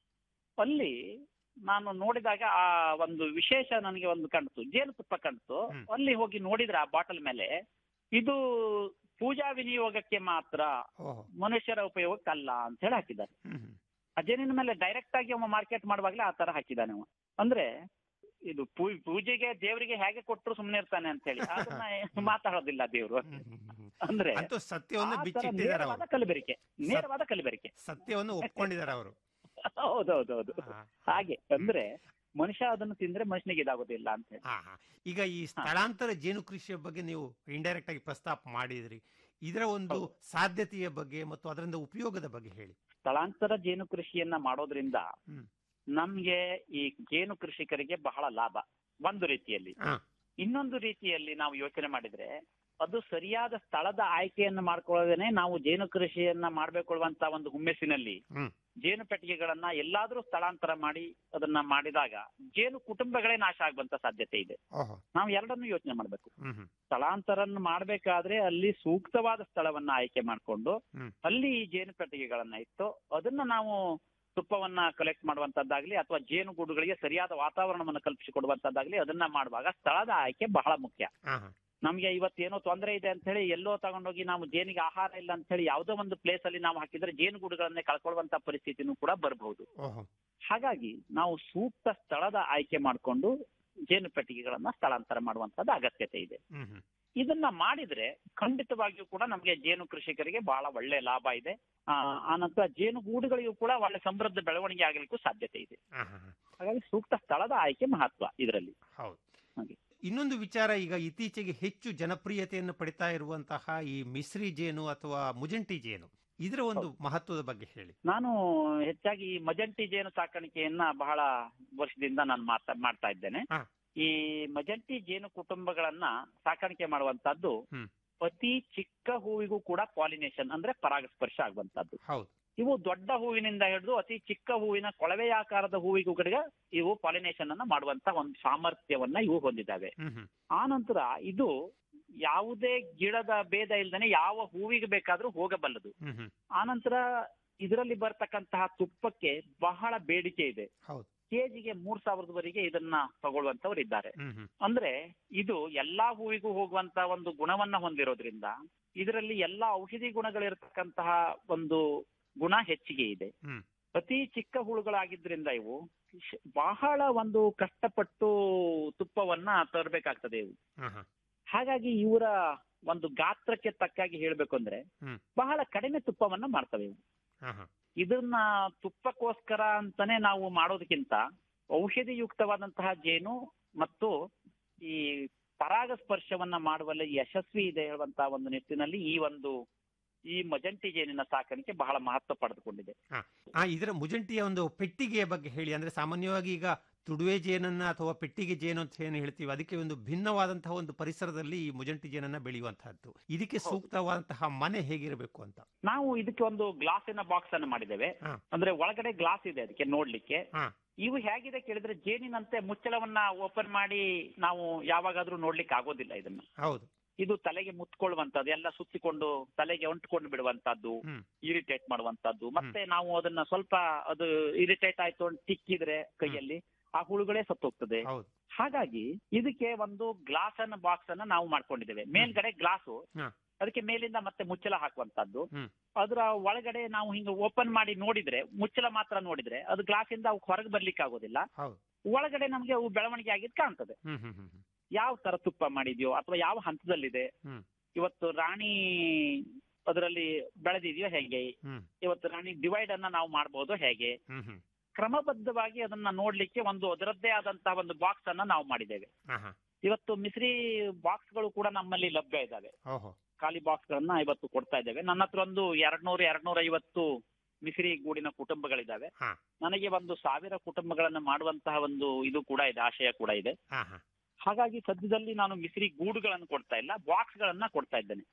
S13: ಅಲ್ಲಿ ನಾನು ನೋಡಿದಾಗ ಆ ಒಂದು ವಿಶೇಷ ನನಗೆ ಒಂದು ಕಾಣ್ತು ಜೇನುತುಪ್ಪ ಕಾಣ್ತು ಅಲ್ಲಿ ಹೋಗಿ ನೋಡಿದ್ರೆ ಆ ಬಾಟಲ್ ಮೇಲೆ ಇದು ಪೂಜಾ ವಿನಿಯೋಗಕ್ಕೆ ಮಾತ್ರ
S12: ಓಹೋ
S13: ಮನುಷ್ಯರ ಉಪಯೋಗಕ್ಕಲ್ಲ ಅಂತ ಹೇಳಿ ಹಾಕಿದ್ದಾರೆ
S12: ಹ್ಮ್ ಹ್ಮ್.
S13: ಆ ಜೇನಿನ ಮೇಲೆ ಡೈರೆಕ್ಟ್ ಆಗಿ ಅವ ಮಾರ್ಕೆಟ್ ಮಾಡುವಾಗಲೇ ಆ ತರ ಹಾಕಿದ್ದಾನೆ ಅವ ಅಂದ್ರೆ ಇದು ಪೂ- ಪೂಜೆಗೆ ದೇವರಿಗೆ ಹೇಗೆ ಕೊಟ್ಟರು ಸುಮ್ಮನೆ ಇರ್ತಾನೆ ಅಂತ ಹೇಳಿ ಅದನ್ನ ಮಾತಾಡೋದಿಲ್ಲ ದೇವರು ಅಂದ್ರೆ
S12: ಅಂತೂ ಸತ್ಯವನ್ನು
S13: ಆ ತರ
S12: ಬಿಚ್ಚಿಟ್ಟಿದ್ದಾರೆ
S13: ನೇರವಾದ
S12: ಅವರು
S13: ಕಲಬೆರಕೆ ನೇರವಾದ ಕಲಬೆರಕೆ
S12: ಸತ್ಯವನ್ನು ಒಪ್ಕೊಂಡಿದ್ದಾರೆ ಅವರು
S13: ಹೌದೌದೌದು ಹಾಗೆ ಅಂದ್ರೆ ಮನುಷ್ಯ ಅದನ್ನು ತಿಂದ್ರೆ ಮನುಷ್ಯನಿಗೆ ಇದಾಗೋದಿಲ್ಲ ಅಂತ ಹೇಳಿ
S12: ಹಾ ಹಾ ಈಗ ಈ ಸ್ಥಳಾಂತರ ಜೇನು ಕೃಷಿಯ ಬಗ್ಗೆ ನೀವು ಇಂಡೈರೆಕ್ಟ್ ಆಗಿ ಪ್ರಸ್ತಾಪ ಮಾಡಿದ್ರಿ ಇದರ ಒಂದು ಸಾಧ್ಯತೆಯ ಬಗ್ಗೆ ಮತ್ತು ಅದರಿಂದ ಉಪಯೋಗದ ಬಗ್ಗೆ ಹೇಳಿ
S13: ಸ್ಥಳಾಂತರ ಜೇನು ಕೃಷಿಯನ್ನ ಮಾಡೋದ್ರಿಂದ
S12: ಹ್ಮ್.
S13: ನಮ್ಗೆ ಈ ಜೇನು ಕೃಷಿಕರಿಗೆ ಬಹಳ ಲಾಭ ಒಂದು ರೀತಿಯಲ್ಲಿ
S12: ಹಾ.
S13: ಇನ್ನೊಂದು ರೀತಿಯಲ್ಲಿ ನಾವು ಯೋಚನೆ ಮಾಡಿದ್ರೆ ಅದು ಸರಿಯಾದ ಸ್ಥಳದ ಆಯ್ಕೆಯನ್ನು ಮಾಡ್ಕೊಳ್ಳೋದೇನೆ ನಾವು ಜೇನು ಕೃಷಿಯನ್ನ ಮಾಡ್ಬೇಕೊಳ್ಳುವಂತ ಒಂದು ಹುಮ್ಮೆಸ್ಸಿನಲ್ಲಿ
S12: ಹ್ಮ್
S13: ಜೇನು ಪೆಟ್ಟಿಗೆಗಳನ್ನ ಎಲ್ಲಾದ್ರೂ ಸ್ಥಳಾಂತರ ಮಾಡಿ ಅದನ್ನ ಮಾಡಿದಾಗ ಜೇನು ಕುಟುಂಬಗಳೇ ನಾಶ ಆಗುವಂತ ಸಾಧ್ಯತೆ ಇದೆ
S12: ಓಹೋ
S13: ನಾವು ಎರಡನ್ನೂ ಯೋಚನೆ ಮಾಡ್ಬೇಕು
S12: ಹ್ಮ್ ಹ್ಮ್
S13: ಸ್ಥಳಾಂತರನ್ನ ಮಾಡ್ಬೇಕಾದ್ರೆ ಅಲ್ಲಿ ಸೂಕ್ತವಾದ ಸ್ಥಳವನ್ನ ಆಯ್ಕೆ ಮಾಡ್ಕೊಂಡು
S12: ಹ್ಮ್.
S13: ಅಲ್ಲಿ ಈ ಜೇನು ಪೆಟ್ಟಿಗೆಗಳನ್ನ ಇಟ್ಟು ಅದನ್ನ ನಾವು ತುಪ್ಪವನ್ನ ಕಲೆಕ್ಟ್ ಮಾಡುವಂತದ್ದಾಗ್ಲಿ ಅಥವಾ ಜೇನುಗೂಡುಗಳಿಗೆ ಸರಿಯಾದ ವಾತಾವರಣವನ್ನು ಕಲ್ಪಿಸಿಕೊಡುವಂತದ್ದಾಗ್ಲಿ ಅದನ್ನ ಮಾಡುವಾಗ ಸ್ಥಳದ ಆಯ್ಕೆ ಬಹಳ ಮುಖ್ಯ
S12: ಹಾ ಹಾ
S13: ನಮ್ಗೆ ಇವತ್ತೇನೋ ತೊಂದರೆ ಇದೆ ಅಂತ ಹೇಳಿ ಎಲ್ಲೋ ತಗೊಂಡೋಗಿ ನಾವು ಜೇನಿಗೆ ಆಹಾರ ಇಲ್ಲ ಅಂತ ಹೇಳಿ ಯಾವುದೋ ಒಂದು ಪ್ಲೇಸ್ ಅಲ್ಲಿ ನಾವು ಹಾಕಿದ್ರೆ ಜೇನುಗೂಡುಗಳನ್ನೇ ಕಳ್ಕೊಳ್ಳುವಂತ ಪರಿಸ್ಥಿತಿನೂ ಕೂಡ ಬರಬಹುದು
S12: ಓಹೋ
S13: ಹಾಗಾಗಿ ನಾವು ಸೂಕ್ತ ಸ್ಥಳದ ಆಯ್ಕೆ ಮಾಡಿಕೊಂಡು ಜೇನು ಪೆಟ್ಟಿಗೆಗಳನ್ನ ಸ್ಥಳಾಂತರ ಮಾಡುವಂತದ್ದು ಅಗತ್ಯತೆ ಇದೆ
S12: ಹ್ಮ್ ಹ್ಮ್
S13: ಇದನ್ನ ಮಾಡಿದ್ರೆ ಖಂಡಿತವಾಗಿಯೂ ಕೂಡ ನಮಗೆ ಜೇನು ಕೃಷಿಕರಿಗೆ ಬಹಳ ಒಳ್ಳೆ ಲಾಭ ಇದೆ ಆ ಆನಂತರ ಜೇನುಗೂಡುಗಳಿಗೂ ಕೂಡ ಒಳ್ಳೆ ಸಮೃದ್ಧ ಬೆಳವಣಿಗೆ ಆಗಲಿಕ್ಕೂ ಸಾಧ್ಯತೆ ಇದೆ
S12: ಹಾ ಹಾ ಹಾ.
S13: ಹಾಗಾಗಿ ಸೂಕ್ತ ಸ್ಥಳದ ಆಯ್ಕೆ ಮಹತ್ವ ಇದರಲ್ಲಿ
S12: ಹೌದು
S13: ಹಾಗೆ
S12: ಇನ್ನೊಂದು ವಿಚಾರ ಈಗ ಇತ್ತೀಚೆಗೆ ಹೆಚ್ಚು ಜನಪ್ರಿಯತೆಯನ್ನು ಪಡಿತಾ ಇರುವಂತಹ ಈ ಮಿಶ್ರಿ ಜೇನು ಅಥವಾ ಮುಜಂಟಿ ಜೇನು ಇದರ ಒಂದು ಮಹತ್ವದ ಬಗ್ಗೆ ಹೇಳಿ
S13: ನಾನು ಹೆಚ್ಚಾಗಿ ಈ ಮಜಂಟಿ ಜೇನು ಸಾಕಾಣಿಕೆಯನ್ನ ಬಹಳ ವರ್ಷದಿಂದ ನಾನು ಮಾತಾ ಮಾಡ್ತಾ ಇದ್ದೇನೆ
S12: ಹಾ.
S13: ಈ ಮಜಂಟಿ ಜೇನು ಕುಟುಂಬಗಳನ್ನ ಸಾಕಾಣಿಕೆ ಮಾಡುವಂತದ್ದು
S12: ಹ್ಮ್.
S13: ಅತಿ ಚಿಕ್ಕ ಹೂವಿಗೂ ಕೂಡ ಪಾಲಿನೇಷನ್ ಅಂದ್ರೆ ಪರಾಗಸ್ಪರ್ಶ ಆಗುವಂತದ್ದು
S12: ಹೌದು
S13: ಇವು ದೊಡ್ಡ ಹೂವಿನಿಂದ ಹಿಡಿದು ಅತಿ ಚಿಕ್ಕ ಹೂವಿನ ಕೊಳವೆ ಆಕಾರದ ಹೂವಿಗೂ ಕಡೆಗೆ ಇವು ಪಾಲಿನೇಷನ್ ಅನ್ನ ಮಾಡುವಂತ ಒಂದು ಸಾಮರ್ಥ್ಯವನ್ನ ಇವು ಹೊಂದಿದ್ದಾವೆ
S12: ಹ್ಮ್ ಹ್ಮ್
S13: ಆ ನಂತರ ಇದು ಯಾವುದೇ ಗಿಡದ ಭೇದ ಇಲ್ದೇನೆ ಯಾವ ಹೂವಿಗೆ ಬೇಕಾದ್ರೂ ಹೋಗಬಲ್ಲದು
S12: ಹ್ಮ್ ಹ್ಮ್
S13: ಆನಂತರ ಇದರಲ್ಲಿ ಬರ್ತಕ್ಕಂತಹ ತುಪ್ಪಕ್ಕೆ ಬಹಳ ಬೇಡಿಕೆ ಇದೆ
S12: ಹೌದು
S13: ಕೆಜಿಗೆ ಮೂರ್ ಸಾವಿರದವರೆಗೆ ಇದನ್ನ ತಗೊಳ್ಳುವಂತವ್ರು ಇದ್ದಾರೆ
S12: ಹ್ಮ್ ಹ್ಮ್
S13: ಅಂದ್ರೆ ಇದು ಎಲ್ಲಾ ಹೂವಿಗೂ ಹೋಗುವಂತ ಒಂದು ಗುಣವನ್ನ ಹೊಂದಿರೋದ್ರಿಂದ ಇದರಲ್ಲಿ ಎಲ್ಲಾ ಔಷಧಿ ಗುಣಗಳಿರ್ತಕ್ಕಂತಹ ಒಂದು ಗುಣ ಹೆಚ್ಚಿಗೆ ಇದೆ
S12: ಹ್ಮ್
S13: ಅತಿ ಚಿಕ್ಕ ಹುಳುಗಳಾಗಿದ್ರಿಂದ ಇವು ಶ್- ಬಹಳ ಒಂದು ಕಷ್ಟಪಟ್ಟು ತುಪ್ಪವನ್ನ ತರಬೇಕಾಗ್ತದೆ ಇವು
S12: ಹಾ ಹಾ
S13: ಹಾಗಾಗಿ ಇವರ ಒಂದು ಗಾತ್ರಕ್ಕೆ ತಕ್ಕಾಗಿ ಹೇಳ್ಬೇಕು ಅಂದ್ರೆ
S12: ಹ್ಮ್
S13: ಬಹಳ ಕಡಿಮೆ ತುಪ್ಪವನ್ನ ಮಾಡ್ತವೆ ಇವು
S12: ಹಾ ಹಾ
S13: ಇದನ್ನ ತುಪ್ಪಕ್ಕೋಸ್ಕರ ಅಂತಾನೆ ನಾವು ಮಾಡೋದಕ್ಕಿಂತ ಔಷಧಿಯುಕ್ತವಾದಂತಹ ಜೇನು ಮತ್ತು ಈ ಪರಾಗಸ್ಪರ್ಶವನ್ನ ಮಾಡುವಲ್ಲಿ ಯಶಸ್ವಿ ಇದೆ ಹೇಳುವಂತ ಒಂದು ನಿಟ್ಟಿನಲ್ಲಿ ಈ ಒಂದು ಈ ಮಜಂಟಿ ಜೇನಿನ ಸಾಕಾಣಿಕೆ ಬಹಳ ಮಹತ್ವ ಪಡೆದುಕೊಂಡಿದೆ
S12: ಹಾ ಆ, ಇದರ ಮುಜಂಟಿಯ ಒಂದು ಪೆಟ್ಟಿಗೆಯ ಬಗ್ಗೆ ಹೇಳಿ ಅಂದ್ರೆ ಸಾಮಾನ್ಯವಾಗಿ ಈಗ ತುಡುವೆ ಜೇನನ್ನ ಅಥವಾ ಪೆಟ್ಟಿಗೆ ಜೇನು ಅಂತ ಏನು ಹೇಳ್ತೀವಿ ಅದಕ್ಕೆ ಒಂದು ಭಿನ್ನವಾದಂತಹ ಒಂದು ಪರಿಸರದಲ್ಲಿ ಈ ಮುಜಂಟಿ ಜೇನನ್ನ ಬೆಳೆಯುವಂತಹದ್ದು ಇದಕ್ಕೆ ಸೂಕ್ತವಾದಂತಹ ಮನೆ ಹೇಗಿರಬೇಕು ಅಂತ
S13: ನಾವು ಇದಕ್ಕೆ ಒಂದು ಗ್ಲಾಸಿನ ಬಾಕ್ಸ್ ಅನ್ನು ಮಾಡಿದ್ದೇವೆ
S12: ಹಾ.
S13: ಅಂದ್ರೆ ಒಳಗಡೆ ಗ್ಲಾಸ್ ಇದೆ ಅದಕ್ಕೆ ನೋಡ್ಲಿಕ್ಕೆ
S12: ಹಾ
S13: ಇವು ಹೇಗಿದೆ ಕೇಳಿದ್ರೆ ಜೇನಿನಂತೆ ಮುಚ್ಚಳವನ್ನ ಓಪನ್ ಮಾಡಿ ನಾವು ಯಾವಾಗಾದ್ರೂ ನೋಡ್ಲಿಕ್ಕೆ ಆಗೋದಿಲ್ಲ ಇದನ್ನ
S12: ಹೌದು
S13: ಇದು ತಲೆಗೆ ಮುತ್ಕೊಳ್ಳುವಂತದ್ದು ಎಲ್ಲ ಸುತ್ತಿಕೊಂಡು ತಲೆಗೆ ಅಂಟ್ಕೊಂಡು ಬಿಡುವಂತದ್ದು
S12: ಹ್ಮ್
S13: ಇರಿಟೇಟ್ ಮಾಡುವಂತದ್ದು ಮತ್ತೆ ನಾವು ಅದನ್ನ ಸ್ವಲ್ಪ ಅದು ಇರಿಟೇಟ್ ಆಯ್ತು ಅಂತ ತಿಕ್ಕಿದ್ರೆ ಕೈಯಲ್ಲಿ ಆ ಹುಳುಗಳೇ ಸತ್ತೋಗ್ತದೆ
S12: ಹೌದು
S13: ಹಾಗಾಗಿ ಇದಕ್ಕೆ ಒಂದು ಗ್ಲಾಸ್ ಅನ್ನ ಬಾಕ್ಸ್ ಅನ್ನ ನಾವು ಮಾಡ್ಕೊಂಡಿದ್ದೇವೆ ಮೇಲ್ಗಡೆ ಗ್ಲಾಸು
S12: ಹಾ.
S13: ಅದಕ್ಕೆ ಮೇಲಿಂದ ಮತ್ತೆ ಮುಚ್ಚಳ ಹಾಕುವಂತದ್ದು
S12: ಹ್ಮ್.
S13: ಅದರ ಒಳಗಡೆ ನಾವು ಹಿಂಗ ಓಪನ್ ಮಾಡಿ ನೋಡಿದ್ರೆ ಮುಚ್ಚಳ ಮಾತ್ರ ನೋಡಿದ್ರೆ ಅದು ಗ್ಲಾಸ್ ಇಂದ ಅವು ಹೊರಗೆ ಬರ್ಲಿಕ್ಕೆ ಆಗೋದಿಲ್ಲ
S12: ಹೌದು
S13: ಒಳಗಡೆ ನಮ್ಗೆ ಅವು ಬೆಳವಣಿಗೆ ಆಗಿದ್ ಕಾಣ್ತದೆ
S12: ಹ್ಮ್ ಹ್ಮ್ ಹ್ಮ್ ಹ್ಮ್.
S13: ಯಾವ ತರ ತುಪ್ಪ ಮಾಡಿದ್ಯೋ ಅಥವಾ ಯಾವ ಹಂತದಲ್ಲಿದೆ
S12: ಹ್ಮ್.
S13: ಇವತ್ತು ರಾಣಿ ಅದರಲ್ಲಿ ಬೆಳೆದಿದೆಯೋ ಹೇಗೆ
S12: ಹ್ಮ್
S13: ಇವತ್ತು ರಾಣಿ ಡಿವೈಡ್ ಅನ್ನ ನಾವು ಮಾಡಬಹುದು ಹೇಗೆ
S12: ಹ್ಮ್ ಹ್ಮ್
S13: ಕ್ರಮಬದ್ಧವಾಗಿ ಅದನ್ನ ನೋಡ್ಲಿಕ್ಕೆ ಒಂದು ಅದರದ್ದೇ ಆದಂತಹ ಒಂದು ಬಾಕ್ಸ್ ಅನ್ನ ನಾವು ಮಾಡಿದ್ದೇವೆ
S12: ಹಾ ಹಾ
S13: ಇವತ್ತು ಮಿಸ್ರಿ ಬಾಕ್ಸ್ ಗಳು ಕೂಡ ನಮ್ಮಲ್ಲಿ ಲಭ್ಯ ಇದಾವೆ
S12: ಓಹೋ
S13: ಖಾಲಿ ಬಾಕ್ಸ್ ಗಳನ್ನ ಇವತ್ತು ಕೊಡ್ತಾ ಇದ್ದೇವೆ ನನ್ನ ಹತ್ರ ಒಂದು ಎರಡ್ ನೂರು ಎರಡ್ ನೂರ ಐವತ್ತು ಮಿಸ್ರಿ ಗೂಡಿನ ಕುಟುಂಬಗಳಿದಾವೆ
S12: ಹಾ
S13: ನನಗೆ ಒಂದು ಸಾವಿರ ಕುಟುಂಬಗಳನ್ನ ಮಾಡುವಂತಹ ಒಂದು ಇದು ಕೂಡ ಇದೆ ಆಶಯ ಕೂಡ ಇದೆ
S12: ಹಾ ಹಾ
S13: ಹಾಗಾಗಿ ಸದ್ಯದಲ್ಲಿ ನಾನು ಮಿಸ್ರಿ ಗೂಡುಗಳನ್ನು ಕೊಡ್ತಾ ಇಲ್ಲ ಬಾಕ್ಸ್ ಗಳನ್ನ ಕೊಡ್ತಾ ಇದ್ದೇನೆ
S12: ಹಾ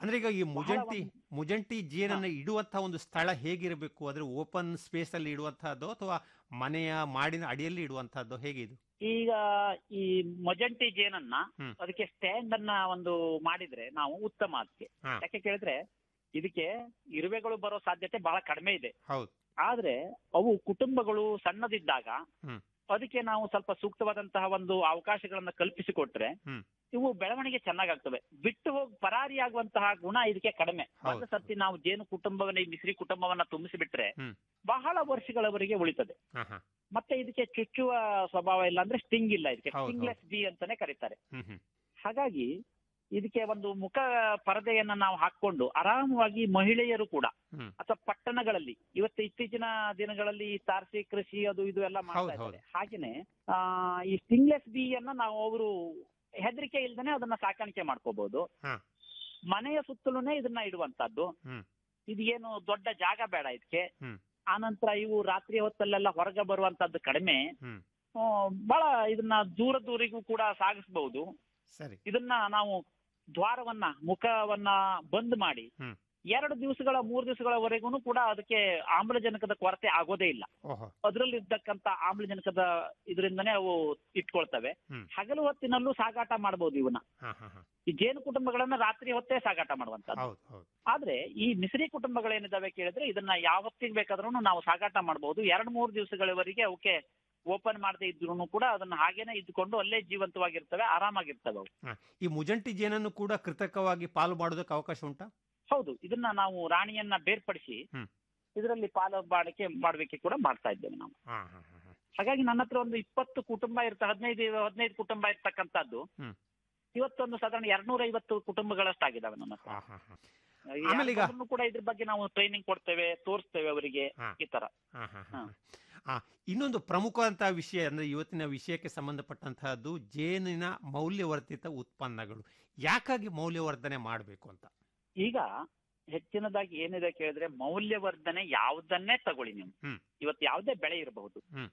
S12: ಅಂದ್ರೆ ಈಗ ಈ ಮುಜಂಟಿ ಮುಜಂಟಿ ಜೇನನ್ನ ಇಡುವಂತಹ ಒಂದು ಸ್ಥಳ ಹೇಗಿರಬೇಕು ಅಂದ್ರೆ ಓಪನ್ ಸ್ಪೇಸ್ ಅಲ್ಲಿ ಇಡುವಂತಹದ್ದು ಅಥವಾ ಮನೆಯ ಮಾಡಿನ ಅಡಿಯಲ್ಲಿ ಇಡುವಂತಹದ್ದು ಹೇಗೆ ಇದು
S13: ಈಗ ಈ ಮೊಜಂಟಿ ಜೇನನ್ನ
S12: ಹ್ಮ್.
S13: ಅದಕ್ಕೆ ಸ್ಟ್ಯಾಂಡ್ ಅನ್ನ ಒಂದು ಮಾಡಿದ್ರೆ ನಾವು ಉತ್ತಮ ಅದಕ್ಕೆ
S12: ಹಾ.
S13: ಯಾಕೆ ಕೇಳಿದ್ರೆ ಇದಕ್ಕೆ ಇರುವೆಗಳು ಬರೋ ಸಾಧ್ಯತೆ ಬಹಳ ಕಡಿಮೆ ಇದೆ
S12: ಹೌದು
S13: ಆದ್ರೆ ಅವು ಕುಟುಂಬಗಳು ಸಣ್ಣದಿದ್ದಾಗ
S12: ಹ್ಮ್.
S13: ಅದಕ್ಕೆ ನಾವು ಸ್ವಲ್ಪ ಸೂಕ್ತವಾದಂತಹ ಒಂದು ಅವಕಾಶಗಳನ್ನ ಕಲ್ಪಿಸಿಕೊಟ್ರೆ
S12: ಹ್ಮ್.
S13: ಇವು ಬೆಳವಣಿಗೆ ಚೆನ್ನಾಗಾಗ್ತವೆ ಬಿಟ್ಟು ಹೋಗಿ ಪರಾರಿಯಾಗುವಂತಹ ಗುಣ ಇದಕ್ಕೆ ಕಡಿಮೆ ಒಂದು ಸರ್ತಿ ನಾವು ಜೇನು ಕುಟುಂಬವನ್ನ ಈ ಮಿಶ್ರಿ ಕುಟುಂಬವನ್ನ ತುಂಬಿಸಿಬಿಟ್ರೆ
S12: ಹ್ಮ್.
S13: ಬಹಳ ವರ್ಷಗಳವರೆಗೆ ಉಳಿತದೆ
S12: ಹಾ, ಹಾ.
S13: ಮತ್ತೆ ಇದಕ್ಕೆ ಚುಚ್ಚುವ ಸ್ವಭಾವ ಇಲ್ಲ ಅಂದ್ರೆ ಸ್ಟಿಂಗ್ ಇಲ್ಲ ಇದಕ್ಕೆ
S12: ಹೌದು,
S13: ಸ್ಟಿಂಗ್ಲೆಸ್ ಬಿ ಅಂತಾನೆ ಕರೀತಾರೆ
S12: ಹ್ಮ್ ಹ್ಮ್
S13: ಹಾಗಾಗಿ ಇದಕ್ಕೆ ಒಂದು ಮುಖ ಪರದೆಯನ್ನ ನಾವು ಹಾಕೊಂಡು ಆರಾಮವಾಗಿ ಮಹಿಳೆಯರು ಕೂಡ
S12: ಹ್ಮ್.
S13: ಅಥವಾ ಪಟ್ಟಣಗಳಲ್ಲಿ ಇವತ್ತು ಇತ್ತೀಚಿನ ದಿನಗಳಲ್ಲಿ ಈ ತಾರಸಿ ಕೃಷಿ ಅದು ಇದು ಎಲ್ಲ ಮಾಡ್ತಾ
S12: ಹೌದು,
S13: ಇದ್ದಾರೆ ಹಾಗೇನೆ ಆ, ಈ ಸ್ಟಿಂಗ್ಲೆಸ್ ಬಿ ಅನ್ನ ನಾವು ಅವರು ಹೆದರಿಕೆ ಇಲ್ದೇನೆ ಅದನ್ನ ಸಾಕಾಣಿಕೆ ಮಾಡ್ಕೋಬಹುದು
S12: ಹಾ.
S13: ಮನೆಯ ಸುತ್ತಲೂನೇ ಇದನ್ನ ಇಡುವಂತದ್ದು
S12: ಹ್ಮ್.
S13: ಇದು ಏನು ದೊಡ್ಡ ಜಾಗ ಬೇಡ ಇದಕ್ಕೆ
S12: ಹ್ಮ್.
S13: ಆನಂತರ ಇವು ರಾತ್ರಿ ಹೊತ್ತಲ್ಲೆಲ್ಲ ಹೊರಗೆ ಬರುವಂತದ್ದು ಕಡಿಮೆ
S12: ಹ್ಮ್.
S13: ಆ, ಬಹಳ ಇದನ್ನ ದೂರ ದೂರಿಗೂ ಕೂಡ ಸಾಗಿಸಬಹುದು
S12: ಸರಿ
S13: ಇದನ್ನ ನಾವು ದ್ವಾರವನ್ನ ಮುಖವನ್ನ ಬಂದ್ ಮಾಡಿ
S12: ಹ್ಮ್.
S13: ಎರಡು ದಿವಸಗಳ ಮೂರು ದಿವಸಗಳವರೆಗೂ ಕೂಡ ಅದಕ್ಕೆ ಆಮ್ಲಜನಕದ ಕೊರತೆ ಆಗೋದೇ ಇಲ್ಲ
S12: ಓಹೋ
S13: ಅದರಲ್ಲಿ ಇರ್ತಕ್ಕಂತ ಆಮ್ಲಜನಕದ ಇದರಿಂದನೇ ಅವು ಇಟ್ಕೊಳ್ತವೆ
S12: ಹ್ಮ್.
S13: ಹಗಲು ಹೊತ್ತಿನಲ್ಲೂ ಸಾಗಾಟ ಮಾಡಬಹುದು ಇವನ್ನ
S12: ಹಾ ಹಾ ಹಾ
S13: ಈ ಜೇನು ಕುಟುಂಬಗಳನ್ನ ರಾತ್ರಿ ಹೊತ್ತೇ ಸಾಗಾಟ ಮಾಡುವಂತದ್ದು
S12: ಹೌದು ಹೌದು
S13: ಆದ್ರೆ ಈ ಮಿಶ್ರಿ ಕುಟುಂಬಗಳೇನಿದಾವೆ ಕೇಳಿದ್ರೆ ಇದನ್ನ ಯಾವತ್ತಿಗೆ ಬೇಕಾದ್ರೂ ನಾವು ಸಾಗಾಟ ಮಾಡಬಹುದು ಎರಡ್ ಮೂರು ದಿವಸಗಳವರೆಗೆ ಅವಕ್ಕೆ ಓಪನ್ ಮಾಡದೇ ಇದ್ರು ಕೂಡ ಅದನ್ನ ಹಾಗೇನೆ ಇದ್ಕೊಂಡು ಅಲ್ಲೇ ಜೀವಂತವಾಗಿರ್ತವೆ ಆರಾಮಾಗಿರ್ತವೆ ಅವು
S12: ಹಾ. ಈ ಮುಜಂಟಿ ಜೇನನ್ನು ಕೂಡ ಕೃತಕವಾಗಿ ಪಾಲು ಮಾಡೋದಕ್ಕೆ ಅವಕಾಶ ಉಂಟಾ
S13: ಹೌದು ಇದನ್ನ ನಾವು ರಾಣಿಯನ್ನ ಬೇರ್ಪಡಿಸಿ
S12: ಹ್ಮ್.
S13: ಇದರಲ್ಲಿ ಪಾಲು ಬಾಳಿಕೆ ಮಾಡ್ಲಿಕ್ಕೆ ಕೂಡ ಮಾಡ್ತಾ ಇದ್ದೇವೆ ನಾವು
S12: ಹಾ ಹಾ ಹಾ ಹಾ.
S13: ಹಾಗಾಗಿ ನನ್ನ ಹತ್ರ ಒಂದು ಇಪ್ಪತ್ತು ಕುಟುಂಬ ಇರ್ತ ಹದಿನೈದು ಹದಿನೈದು ಕುಟುಂಬ ಇರ್ತಕ್ಕಂಥದ್ದು
S12: ಹ್ಮ್.
S13: ಇವತ್ತೊಂದು ಸಾಧಾರಣ ಎರಡ್ನೂರ ಐವತ್ತು ಕುಟುಂಬಗಳಷ್ಟಾಗಿದ್ದಾವೆ ನನ್ನ ಹತ್ರ
S12: ಹಾ ಹಾ ಹಾ
S13: ಈ
S12: ಆಮೇಲೆ ಈಗ-
S13: ಯಾರ್ಗಾದ್ರೂ ಕೂಡ ಇದ್ರ ಬಗ್ಗೆ ನಾವು ಟ್ರೈನಿಂಗ್ ಕೊಡ್ತೇವೆ ತೋರಿಸ್ತೇವೆ ಅವರಿಗೆ
S12: ಹಾ.
S13: ಈ ತರ
S12: ಹಾ, ಹಾ, ಹಾ,
S13: ಹಾ.
S12: ಹಾ. ಇನ್ನೊಂದು ಪ್ರಮುಖವಂತಹ ವಿಷಯ ಅಂದ್ರೆ ಇವತ್ತಿನ ವಿಷಯಕ್ಕೆ ಸಂಬಂಧಪಟ್ಟಂತಹದ್ದು ಜೇನಿನ ಮೌಲ್ಯವರ್ಧಿತ ಉತ್ಪನ್ನಗಳು ಯಾಕಾಗಿ ಮೌಲ್ಯವರ್ಧನೆ ಮಾಡಬೇಕು ಅಂತ
S13: ಈಗ ಹೆಚ್ಚಿನದಾಗಿ ಏನಿದೆ ಕೇಳಿದ್ರೆ ಮೌಲ್ಯವರ್ಧನೆ ಯಾವುದನ್ನೇ ತಗೊಳ್ಳಿ ನೀವು
S12: ಹ್ಮ್.
S13: ಇವತ್ತು ಯಾವುದೇ ಬೆಳೆ ಇರಬಹುದು
S12: ಹ್ಮ್.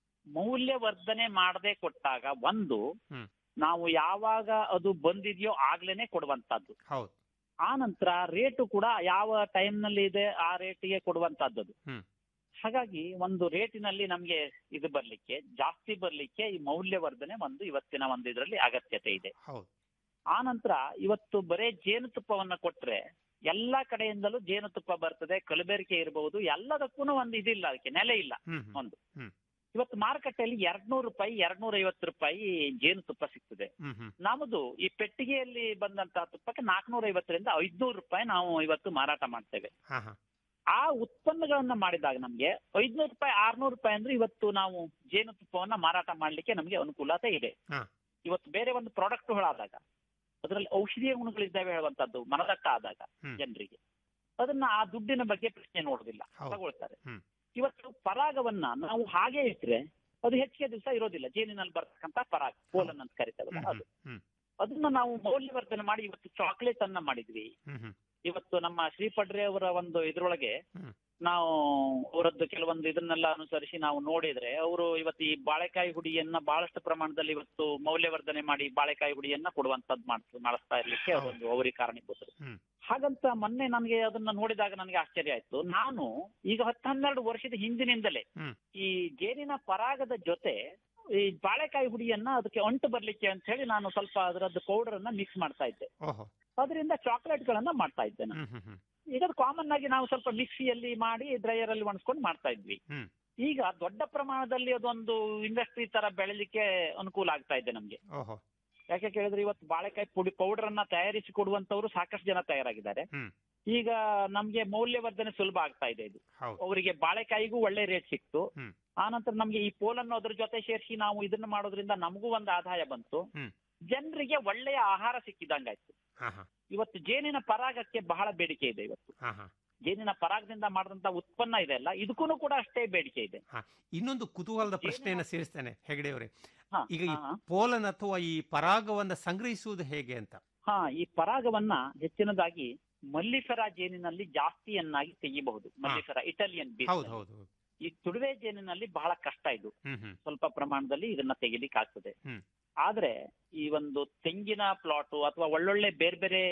S13: ಮೌಲ್ಯವರ್ಧನೆ ಮಾಡದೆ ಕೊಟ್ಟಾಗ ಒಂದು
S12: ಹ್ಮ್.
S13: ನಾವು ಯಾವಾಗ ಅದು ಬಂದಿದೆಯೋ ಆಗ್ಲೇನೆ ಕೊಡುವಂತದ್ದು
S12: ಹೌದು
S13: ಆ ನಂತರ ರೇಟು ಕೂಡ ಯಾವ ಟೈಮ್ ನಲ್ಲಿ ಇದೆ ಆ ರೇಟಿಗೆ ಕೊಡುವಂತದ್ದು ಅದು.
S12: ಹ್ಮ್.
S13: ಹಾಗಾಗಿ ಒಂದು ರೇಟಿನಲ್ಲಿ ನಮ್ಗೆ ಇದು ಬರ್ಲಿಕ್ಕೆ ಜಾಸ್ತಿ ಬರ್ಲಿಕ್ಕೆ ಈ ಮೌಲ್ಯವರ್ಧನೆ ಒಂದು ಇವತ್ತಿನ ಒಂದು ಇದರಲ್ಲಿ ಅಗತ್ಯತೆ ಇದೆ
S12: ಹೌದು
S13: ಆ ನಂತರ ಇವತ್ತು ಬರೇ ಜೇನುತುಪ್ಪವನ್ನ ಕೊಟ್ರೆ ಎಲ್ಲಾ ಕಡೆಯಿಂದಲೂ ಜೇನುತುಪ್ಪ ಬರ್ತದೆ ಕಲಬೆರಕೆ ಇರಬಹುದು ಎಲ್ಲದಕ್ಕೂ ಒಂದು ಇದಿಲ್ಲ ಅದಕ್ಕೆ ನೆಲೆ ಇಲ್ಲ
S12: ಹ್ಮ್ ಹ್ಮ್.
S13: ಒಂದು
S12: ಹ್ಮ್.
S13: ಇವತ್ತು ಮಾರುಕಟ್ಟೆಯಲ್ಲಿ ಎರಡ್ನೂರು ರೂಪಾಯಿ ಎರಡ್ನೂರ ಐವತ್ತು ರೂಪಾಯಿ ಜೇನುತುಪ್ಪ ಸಿಗ್ತದೆ
S12: ಹ್ಮ್ ಹ್ಮ್
S13: ನಮ್ಮದು ಈ ಪೆಟ್ಟಿಗೆಯಲ್ಲಿ ಬಂದಂತಹ ತುಪ್ಪಕ್ಕೆ ನಾಲ್ಕನೂರ ಐವತ್ತರಿಂದ ಐದ್ನೂರು ರೂಪಾಯಿ ನಾವು ಇವತ್ತು ಮಾರಾಟ ಮಾಡ್ತೇವೆ
S12: ಹಾ ಹಾ
S13: ಆ ಉತ್ಪನ್ನಗಳನ್ನ ಮಾಡಿದಾಗ ನಮ್ಗೆ ಐದ್ನೂರು ರೂಪಾಯಿ ಆರ್ನೂರು ರೂಪಾಯಿ ಅಂದ್ರೆ ಇವತ್ತು ನಾವು ಜೇನುತುಪ್ಪವನ್ನ ಮಾರಾಟ ಮಾಡ್ಲಿಕ್ಕೆ ನಮ್ಗೆ ಅನುಕೂಲತೆ ಇದೆ
S12: ಹಾ.
S13: ಇವತ್ತು ಬೇರೆ ಒಂದು ಪ್ರಾಡಕ್ಟ್ಗಳಾದಾಗ ಅದರಲ್ಲಿ ಔಷಧೀಯ ಗುಣಗಳಿದ್ದಾವೆ ಹೇಳುವಂತದ್ದು ಮನದಟ್ಟ ಆದಾಗ
S12: ಹ್ಮ್.
S13: ಜನರಿಗೆ ಅದನ್ನ ಆ ದುಡ್ಡಿನ ಬಗ್ಗೆ ಪ್ರಶ್ನೆ ನೋಡುದಿಲ್ಲ
S12: ಹೌದು.
S13: ತಗೊಳ್ತಾರೆ
S12: ಹ್ಮ್.
S13: ಇವತ್ತು ಪರಾಗವನ್ನ ನಾವು ಹಾಗೆ ಇಟ್ರೆ ಅದು ಹೆಚ್ಚಿಗೆ ದಿವಸ ಇರೋದಿಲ್ಲ ಜೇನಿನಲ್ಲಿ ಬರ್ತಕ್ಕಂತ ಪರಾಗ ಪೋಲನ್ ಅಂತ ಕರಿತೇವಲ್ಲ
S12: ಹ್ಮ್
S13: ಅದು
S12: ಹ್ಮ್
S13: ಅದನ್ನ ನಾವು ಮೌಲ್ಯವರ್ಧನೆ ಮಾಡಿ ಇವತ್ತು ಚಾಕ್ಲೇಟ್ ಅನ್ನ ಮಾಡಿದ್ವಿ
S12: ಹ್ಮ್ ಹ್ಮ್
S13: ಇವತ್ತು ನಮ್ಮ ಶ್ರೀ ಪಡ್ರೆ ಅವರ ಒಂದು ಇದ್ರೊಳಗೆ
S12: ಹ್ಮ್.
S13: ನಾವು ಅವರದ್ದು ಕೆಲವೊಂದು ಇದನ್ನೆಲ್ಲ ಅನುಸರಿಸಿ ನಾವು ನೋಡಿದ್ರೆ ಅವರು ಇವತ್ತು ಈ ಬಾಳೆಕಾಯಿ ಹುಡಿಯನ್ನ ಬಹಳಷ್ಟು ಪ್ರಮಾಣದಲ್ಲಿ ಇವತ್ತು ಮೌಲ್ಯವರ್ಧನೆ ಮಾಡಿ ಬಾಳೆಕಾಯಿ ಹುಡಿಯನ್ನ ಕೊಡುವಂತದ್ದು ಮಾಡ್ತ ಮಾಡಿಸ್ತಾ ಇರ್ಲಿಕ್ಕೆ ಅದೊಂದು ಅವರಿಗೆ ಕಾರಣೀಭೂತರು
S12: ಹ್ಮ್.
S13: ಹಾಗಂತ ಮೊನ್ನೆ ನನಗೆ ಅದನ್ನ ನೋಡಿದಾಗ ನನಗೆ ಆಶ್ಚರ್ಯ ಆಯ್ತು ನಾನು ಈಗ ಹತ್ತು ಹನ್ನೆರಡು ವರ್ಷದ ಹಿಂದಿನಿಂದಲೇ
S12: ಹ್ಮ್.
S13: ಈ ಜೇನಿನ ಪರಾಗದ ಜೊತೆ ಈ ಬಾಳೆಕಾಯಿ ಹುಡಿಯನ್ನ ಅದಕ್ಕೆ ಅಂಟು ಬರ್ಲಿಕ್ಕೆ ಅಂತ ಹೇಳಿ ನಾನು ಸ್ವಲ್ಪ ಅದರದ್ದು ಪೌಡರ್ ಅನ್ನ ಮಿಕ್ಸ್ ಮಾಡ್ತಾ ಇದ್ದೆ
S12: ಓಹೋ
S13: ಅದರಿಂದ ಚಾಕ್ಲೇಟ್ ಗಳನ್ನ ಮಾಡ್ತಾ ಇದ್ದೆ ನಾನು
S12: ಹ್ಮ್ ಹ್ಮ್ ಹ್ಮ್
S13: ಈಗ ಕಾಮನ್ ಆಗಿ ನಾವು ಸ್ವಲ್ಪ ಮಿಕ್ಸಿಯಲ್ಲಿ ಮಾಡಿ ಡ್ರೈಯರ್ ಅಲ್ಲಿ ಒಣಸ್ಕೊಂಡು ಮಾಡ್ತಾ ಇದ್ವಿ
S12: ಹ್ಮ್.
S13: ಈಗ ದೊಡ್ಡ ಪ್ರಮಾಣದಲ್ಲಿ ಅದೊಂದು ಇಂಡಸ್ಟ್ರಿ ತರ ಬೆಳಿಲಿಕ್ಕೆ ಅನುಕೂಲ ಆಗ್ತಾ ಇದೆ ನಮ್ಗೆ
S12: ಓಹೋ
S13: ಯಾಕೆ ಕೇಳಿದ್ರೆ ಇವತ್ತು ಬಾಳೆಕಾಯಿ ಪುಡಿ ಪೌಡರ್ ಅನ್ನ ತಯಾರಿಸಿ ಕೊಡುವಂತವ್ರು ಸಾಕಷ್ಟು ಜನ ತಯಾರಾಗಿದ್ದಾರೆ
S12: ಹ್ಮ್.
S13: ಈಗ ನಮ್ಗೆ ಮೌಲ್ಯವರ್ಧನೆ ಸುಲಭ ಆಗ್ತಾ ಇದೆ ಇದು
S12: ಹೌದು
S13: ಅವರಿಗೆ ಬಾಳೆಕಾಯಿಗೂ ಒಳ್ಳೆ ರೇಟ್ ಸಿಕ್ತು
S12: ಹ್ಮ್.
S13: ಆನಂತರ ನಮ್ಗೆ ಈ ಪೋಲನ್ನು ಅದ್ರ ಜೊತೆ ಸೇರಿಸಿ ನಾವು ಇದನ್ನ ಮಾಡೋದ್ರಿಂದ ನಮಗೂ ಒಂದು ಆದಾಯ ಬಂತು
S12: ಹ್ಮ್.
S13: ಜನರಿಗೆ ಒಳ್ಳೆಯ ಆಹಾರ ಸಿಕ್ಕಿದಂಗಾಯ್ತು
S12: ಹಾ ಹಾ
S13: ಇವತ್ತು ಜೇನಿನ ಪರಾಗಕ್ಕೆ ಬಹಳ ಬೇಡಿಕೆ ಇದೆ ಇವತ್ತು
S12: ಹಾ ಹಾ
S13: ಜೇನಿನ ಪರಾಗದಿಂದ ಮಾಡಿದಂತ ಉತ್ಪನ್ನ ಇದೆ ಅಲ್ಲ ಇದಕ್ಕೂ ಕೂಡ ಅಷ್ಟೇ ಬೇಡಿಕೆ ಇದೆ
S12: ಹಾ ಇನ್ನೊಂದು ಕುತೂಹಲದ ಪ್ರಶ್ನೆಯನ್ನ ಸೇರಿಸ್ತೇನೆ ಹೆಗಡೆಯವರೇ
S13: ಹಾ,
S12: ಈಗ ಈ
S13: ಹಾ.
S12: ಪೋಲನ್ ಅಥವಾ ಈ ಪರಾಗವನ್ನ ಸಂಗ್ರಹಿಸುವುದು ಹೇಗೆ ಅಂತ
S13: ಹಾ ಈ ಪರಾಗವನ್ನ ಹೆಚ್ಚಿನದಾಗಿ ಮಲ್ಲಿಫೆರಾ ಜೇನಿನಲ್ಲಿ ಜಾಸ್ತಿಯನ್ನಾಗಿ ತೆಗಿಬಹುದು ಮಲ್ಲಿಫೆರಾ ಇಟಾಲಿಯನ್ ಬೀಸ್
S12: ಹೌದು ಹೌದು ಹೌದು
S13: ಈ ತುಡುವೆ ಜೇನಿನಲ್ಲಿ ಬಹಳ ಕಷ್ಟ ಇದು
S12: ಹ್ಮ್ ಹ್ಮ್
S13: ಸ್ವಲ್ಪ ಪ್ರಮಾಣದಲ್ಲಿ ಇದನ್ನ ತೆಗಿಲಿಕ್ಕೆ ಆಗ್ತದೆ
S12: ಹ್ಮ್.
S13: ಆದ್ರೆ ಈ ಒಂದು ತೆಂಗಿನ ಪ್ಲಾಟ್ ಅಥವಾ ಒಳ್ಳೊಳ್ಳೆ ಬೇರೆ ಬೇರೆ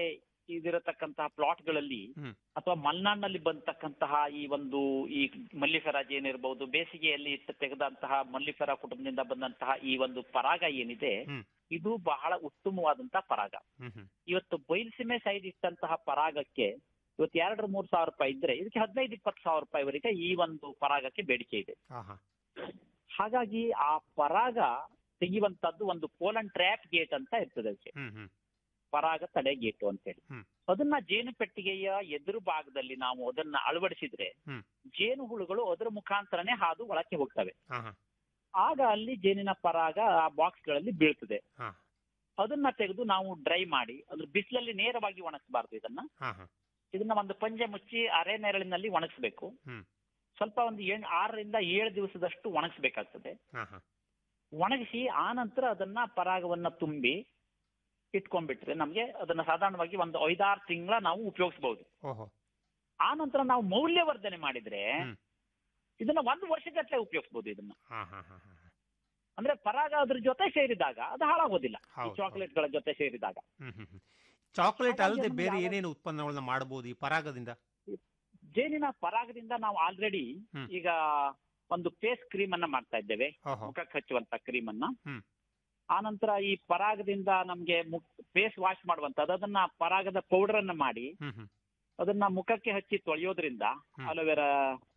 S13: ಇದಿರತಕ್ಕಂತಹ ಪ್ಲಾಟ್ಗಳಲ್ಲಿ
S12: ಹ್ಮ್.
S13: ಅಥವಾ ಮಲೆನಾಡಿನಲ್ಲಿ ಬಂದತಕ್ಕಂತಹ ಈ ಒಂದು ಈ ಮಲ್ಲಿಫೆರಾ ಏನಿರಬಹುದು ಬೇಸಿಗೆಯಲ್ಲಿ ಇಟ್ಟು ತೆಗೆದಂತಹ ಮಲ್ಲಿಫೆರಾ ಕುಟುಂಬದಿಂದ ಬಂದಂತಹ ಈ ಒಂದು ಪರಾಗ ಏನಿದೆ
S12: ಹ್ಮ್.
S13: ಇದು ಬಹಳ ಉತ್ತಮವಾದಂತಹ ಪರಾಗ
S12: ಹ್ಮ್ ಹ್ಮ್
S13: ಇವತ್ತು ಬಯಲುಸೀಮೆ ಸೈಡ್ ಇಟ್ಟಂತಹ ಪರಾಗಕ್ಕೆ ಇವತ್ತು ಎರಡರ ಮೂರು ಸಾವಿರ ರೂಪಾಯಿ ಇದ್ರೆ ಇದಕ್ಕೆ ಹದಿನೈದು ಇಪ್ಪತ್ತು ಸಾವಿರ ರೂಪಾಯಿವರೆಗೆ ಈ ಒಂದು ಪರಾಗಕ್ಕೆ ಬೇಡಿಕೆ ಇದೆ
S12: ಆಹಾ
S13: ಹಾಗಾಗಿ ಆ ಪರಾಗ ತೆಗೆಯುವಂತದ್ದು ಒಂದು ಪೋಲನ್ ಟ್ರ್ಯಾಪ್ ಗೇಟ್ ಅಂತ ಇರ್ತದೆ ಅದಕ್ಕೆ
S12: ಹ್ಮ್ ಹ್ಮ್
S13: ಪರಾಗ ತಡೆ ಗೇಟು ಅಂತೇಳಿ
S12: ಹ್ಮ್.
S13: ಅದನ್ನ ಜೇನು ಪೆಟ್ಟಿಗೆಯ ಎದುರು ಭಾಗದಲ್ಲಿ ನಾವು ಅದನ್ನ ಅಳವಡಿಸಿದ್ರೆ
S12: ಹ್ಮ್.
S13: ಜೇನು ಹುಳುಗಳು ಅದರ ಮುಖಾಂತರನೇ ಹಾದು ಒಳಕ್ಕೆ ಹೋಗ್ತವೆ
S12: ಆಹಾ
S13: ಆಗ ಅಲ್ಲಿ ಜೇನಿನ ಪರಾಗ ಆ ಬಾಕ್ಸ್ ಗಳಲ್ಲಿ ಬೀಳ್ತದೆ
S12: ಹಾ.
S13: ಅದನ್ನ ತೆಗೆದು ನಾವು ಡ್ರೈ ಮಾಡಿ ಅದ್ರ ಬಿಸಿಲಲ್ಲಿ ನೇರವಾಗಿ ಒಣಗಿಸಬಾರ್ದು ಇದನ್ನ
S12: ಹಾ ಹಾ
S13: ಇದನ್ನ ಒಂದು ಪಂಜೆ ಮುಚ್ಚಿ ಅರೆ ನೆರಳಿನಲ್ಲಿ ಒಣಗಿಸ್ಬೇಕು
S12: ಹ್ಮ್.
S13: ಸ್ವಲ್ಪ ಒಂದು ಏಳ್ ಆರರಿಂದ ಏಳು ದಿವಸದಷ್ಟು ಒಣಗಿಸ್ಬೇಕಾಗ್ತದೆ
S12: ಹಾ ಹಾ
S13: ಒಣಗಿಸಿ ಆ ನಂತರ ಅದನ್ನ ಪರಾಗವನ್ನ ತುಂಬಿ ಇಟ್ಕೊಂಡ್ಬಿಟ್ರೆ ನಮ್ಗೆ ಅದನ್ನ ಸಾಧಾರಣವಾಗಿ ಒಂದು ಐದಾರು ತಿಂಗಳ ನಾವು ಉಪಯೋಗಿಸಬಹುದು
S12: ಓಹೋ
S13: ಆ ನಂತರ ನಾವು ಮೌಲ್ಯವರ್ಧನೆ ಮಾಡಿದ್ರೆ
S12: ಹ್ಮ್.
S13: ಇದನ್ನ ಒಂದು ವರ್ಷಗಟ್ಟಲೆ ಉಪಯೋಗಿಸಬಹುದು ಇದನ್ನ
S12: ಹಾ ಹಾ ಹಾ ಹಾ
S13: ಅಂದ್ರೆ ಪರಾಗ ಅದ್ರ ಜೊತೆ ಸೇರಿದಾಗ ಅದು ಹಾಳಾಗೋದಿಲ್ಲ ಈ
S12: ಹೌದು,
S13: ಚಾಕ್ಲೇಟ್ ಗಳ ಜೊತೆ ಸೇರಿದಾಗ
S12: ಹ್ಮ್ ಹ್ಮ್ ಹ್ಮ್ ಚಾಕ್ಲೇಟ್
S13: ಹಾಗಾಗಿ
S12: ಅಲ್ಲದೆ
S13: ನಮ್ಗೆ
S12: ಬೇರೆ
S13: ಯಾವ-
S12: ಏನೇನು ಉತ್ಪನ್ನಗಳನ್ನ ಮಾಡಬಹುದು ಈ ಪರಾಗದಿಂದ
S13: ಜೇನಿನ ಪರಾಗದಿಂದ ನಾವು ಆಲ್ರೆಡಿ
S12: ಹ್ಮ್.
S13: ಈಗ ಒಂದು ಫೇಸ್ ಕ್ರೀಮ್ ಅನ್ನ ಮಾಡ್ತಾ ಇದ್ದೇವೆ
S12: ಓಹೋ
S13: ಮುಖಕ್ಕೆ ಹಚ್ಚುವಂತ ಕ್ರೀಮ್ ಅನ್ನ
S12: ಹ್ಮ್.
S13: ಆ ನಂತರ ಈ ಪರಾಗದಿಂದ ನಮ್ಗೆ ಫೇಸ್ ವಾಶ್ ಮಾಡುವಂತದ್ದು ಅದನ್ನ ಪರಾಗದ ಪೌಡರ್ ಅನ್ನ ಮಾಡಿ
S12: ಹ್ಮ್ ಹ್ಮ್
S13: ಅದನ್ನ ಮುಖಕ್ಕೆ ಹಚ್ಚಿ ತೊಳೆಯೋದ್ರಿಂದ
S12: ಹ್ಮ್.
S13: ಅಲೋವೆರಾ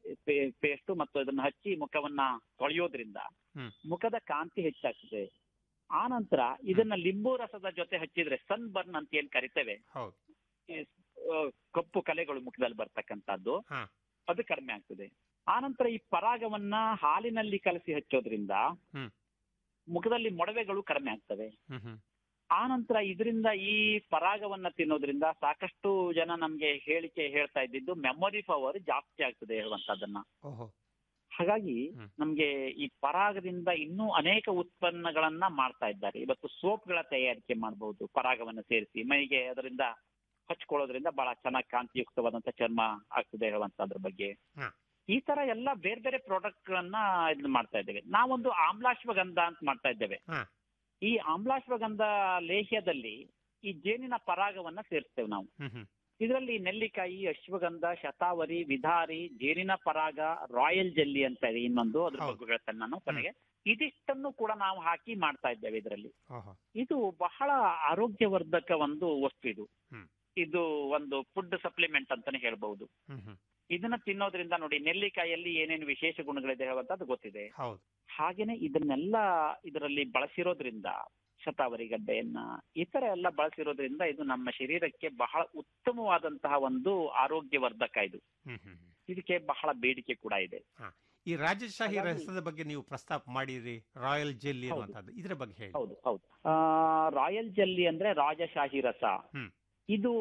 S13: ಪೇಸ್ಟ್ ಮತ್ತು ಅದನ್ನ ಹಚ್ಚಿ ಮುಖವನ್ನ ತೊಳೆಯೋದ್ರಿಂದ
S12: ಹ್ಮ್.
S13: ಮುಖದ ಕಾಂತಿ ಹೆಚ್ಚಾಗ್ತದೆ ಆ ನಂತರ ಇದನ್ನ ಲಿಂಬು ರಸದ ಜೊತೆ ಹಚ್ಚಿದ್ರೆ ಸನ್ ಬರ್ನ್ ಅಂತ ಏನ್ ಕರಿತೇವೆ
S12: ಹೌದು
S13: ಈ, ಆ, ಕಪ್ಪು ಕಲೆಗಳು ಮುಖದಲ್ಲಿ ಬರ್ತಕ್ಕಂಥದ್ದು
S12: ಹಾ.
S13: ಅದು ಕಡಿಮೆ ಆಗ್ತದೆ ಆ ನಂತರ ಈ ಪರಾಗವನ್ನ ಹಾಲಿನಲ್ಲಿ ಕಲಸಿ ಹಚ್ಚೋದ್ರಿಂದ
S12: ಹ್ಮ್.
S13: ಮುಖದಲ್ಲಿ ಮೊಡವೆಗಳು ಕಡಿಮೆ ಆಗ್ತವೆ
S12: ಹ್ಮ್ ಹ್ಮ್
S13: ಆ ನಂತರ ಇದರಿಂದ ಈ ಪರಾಗವನ್ನ ತಿನ್ನೋದ್ರಿಂದ ಸಾಕಷ್ಟು ಜನ ನಮ್ಗೆ ಹೇಳಿಕೆ ಹೇಳ್ತಾ ಇದ್ದಿದ್ದು ಮೆಮೊರಿ ಪವರ್ ಜಾಸ್ತಿ ಆಗ್ತದೆ ಹೇಳುವಂತದನ್ನ
S12: ಓಹೋ
S13: ಹಾಗಾಗಿ
S12: ಹ್ಮ್.
S13: ನಮ್ಗೆ ಈ ಪರಾಗದಿಂದ ಇನ್ನೂ ಅನೇಕ ಉತ್ಪನ್ನಗಳನ್ನ ಮಾಡ್ತಾ ಇದ್ದಾರೆ ಇವತ್ತು ಸೋಪ್ಗಳ ತಯಾರಿಕೆ ಮಾಡಬಹುದು ಪರಾಗವನ್ನ ಸೇರಿಸಿ ಮೈಗೆ ಅದರಿಂದ ಹಚ್ಕೊಳ್ಳೋದ್ರಿಂದ ಬಹಳ ಚೆನ್ನಾಗಿ ಕಾಂತಿಯುಕ್ತವಾದಂತ ಚರ್ಮ ಆಗ್ತದೆ ಹೇಳುವಂತದ್ರ ಬಗ್ಗೆ
S12: ಹಾ.
S13: ಈ ತರ ಎಲ್ಲ ಬೇರೆ ಬೇರೆ ಪ್ರಾಡಕ್ಟ್ ಗಳನ್ನ ಇದನ್ನ ಮಾಡ್ತಾ ಇದ್ದೇವೆ ನಾವೊಂದು ಆಮ್ಲಾಶ್ವಗಂಧ ಅಂತ ಮಾಡ್ತಾ ಇದ್ದೇವೆ
S12: ಹಾ.
S13: ಈ ಆಮ್ಲಾಶ್ವಗಂಧ ಲೇಹ್ಯದಲ್ಲಿ ಈ ಜೇನಿನ ಪರಾಗವನ್ನ ಸೇರಿಸ್ತೇವೆ ನಾವು
S12: ಹ್ಮ್ ಹ್ಮ್
S13: ಇದರಲ್ಲಿ ನೆಲ್ಲಿಕಾಯಿ ಅಶ್ವಗಂಧ ಶತಾವರಿ ವಿಧಾರಿ ಜೇನಿನ ಪರಾಗ ರಾಯಲ್ ಜೆಲ್ಲಿ ಅಂತ ಇದೆ ಇನ್ನೊಂದು ಅದ್ರ
S12: ಹೌದು.
S13: ಬಗ್ಗೆ ಹೇಳ್ತೇನೆ ನಾನು ಕೊನೆಗೆ ಇದಿಷ್ಟನ್ನು ಕೂಡ ನಾವು ಹಾಕಿ ಮಾಡ್ತಾ ಇದ್ದೇವೆ ಇದರಲ್ಲಿ
S12: ಓಹೋ
S13: ಇದು ಬಹಳ ಆರೋಗ್ಯವರ್ಧಕ ಒಂದು ವಸ್ತು ಇದು
S12: ಹ್ಮ್.
S13: ಇದು ಒಂದು ಫುಡ್ ಸಪ್ಲಿಮೆಂಟ್ ಅಂತಾನೆ ಹೇಳ್ಬಹುದು
S12: ಹ್ಮ್ ಹ್ಮ್
S13: ಇದನ್ನ ತಿನ್ನೋದ್ರಿಂದ ನೋಡಿ ನೆಲ್ಲಿಕಾಯಲ್ಲಿ ಏನೇನು ವಿಶೇಷ ಗುಣಗಳಿದೆ ಹೇಳುವಂತದ್ದು ಗೊತ್ತಿದೆ
S12: ಹೌದು
S13: ಹಾಗೇನೆ ಇದನ್ನೆಲ್ಲ ಇದರಲ್ಲಿ ಬಳಸಿರೋದ್ರಿಂದ ಶತಾವರಿ ಗಡ್ಡೆಯನ್ನ ಈ ತರ ಎಲ್ಲ ಬಳಸಿರೋದ್ರಿಂದ ಇದು ನಮ್ಮ ಶರೀರಕ್ಕೆ ಬಹಳ ಉತ್ತಮವಾದಂತಹ ಒಂದು ಆರೋಗ್ಯವರ್ಧಕ ಇದು
S12: ಹ್ಮ್ ಹ್ಮ್ ಹ್ಮ್.
S13: ಇದಕ್ಕೆ ಬಹಳ ಬೇಡಿಕೆ ಕೂಡ ಇದೆ
S12: ಈ ರಾಜಶಾಹಿ
S13: ಹಾಗಾಗಿ-
S12: ರಸದ ಬಗ್ಗೆ ನೀವು ಪ್ರಸ್ತಾಪ ಮಾಡಿರಿ ರಾಯಲ್ ಜೆಲ್ಲಿ
S13: ಹೌದು.
S12: ಅನ್ನುವಂಥದ್ದು ಇದ್ರ ಬಗ್ಗೆ ಹೇಳಿ
S13: ಹೌದು ಹೌದು ಆ, ರಾಯಲ್ ಜಲ್ಲಿ ಅಂದ್ರೆ ರಾಜಶಾಹಿ ರಸ
S12: ಹ್ಮ್.
S13: ಇದು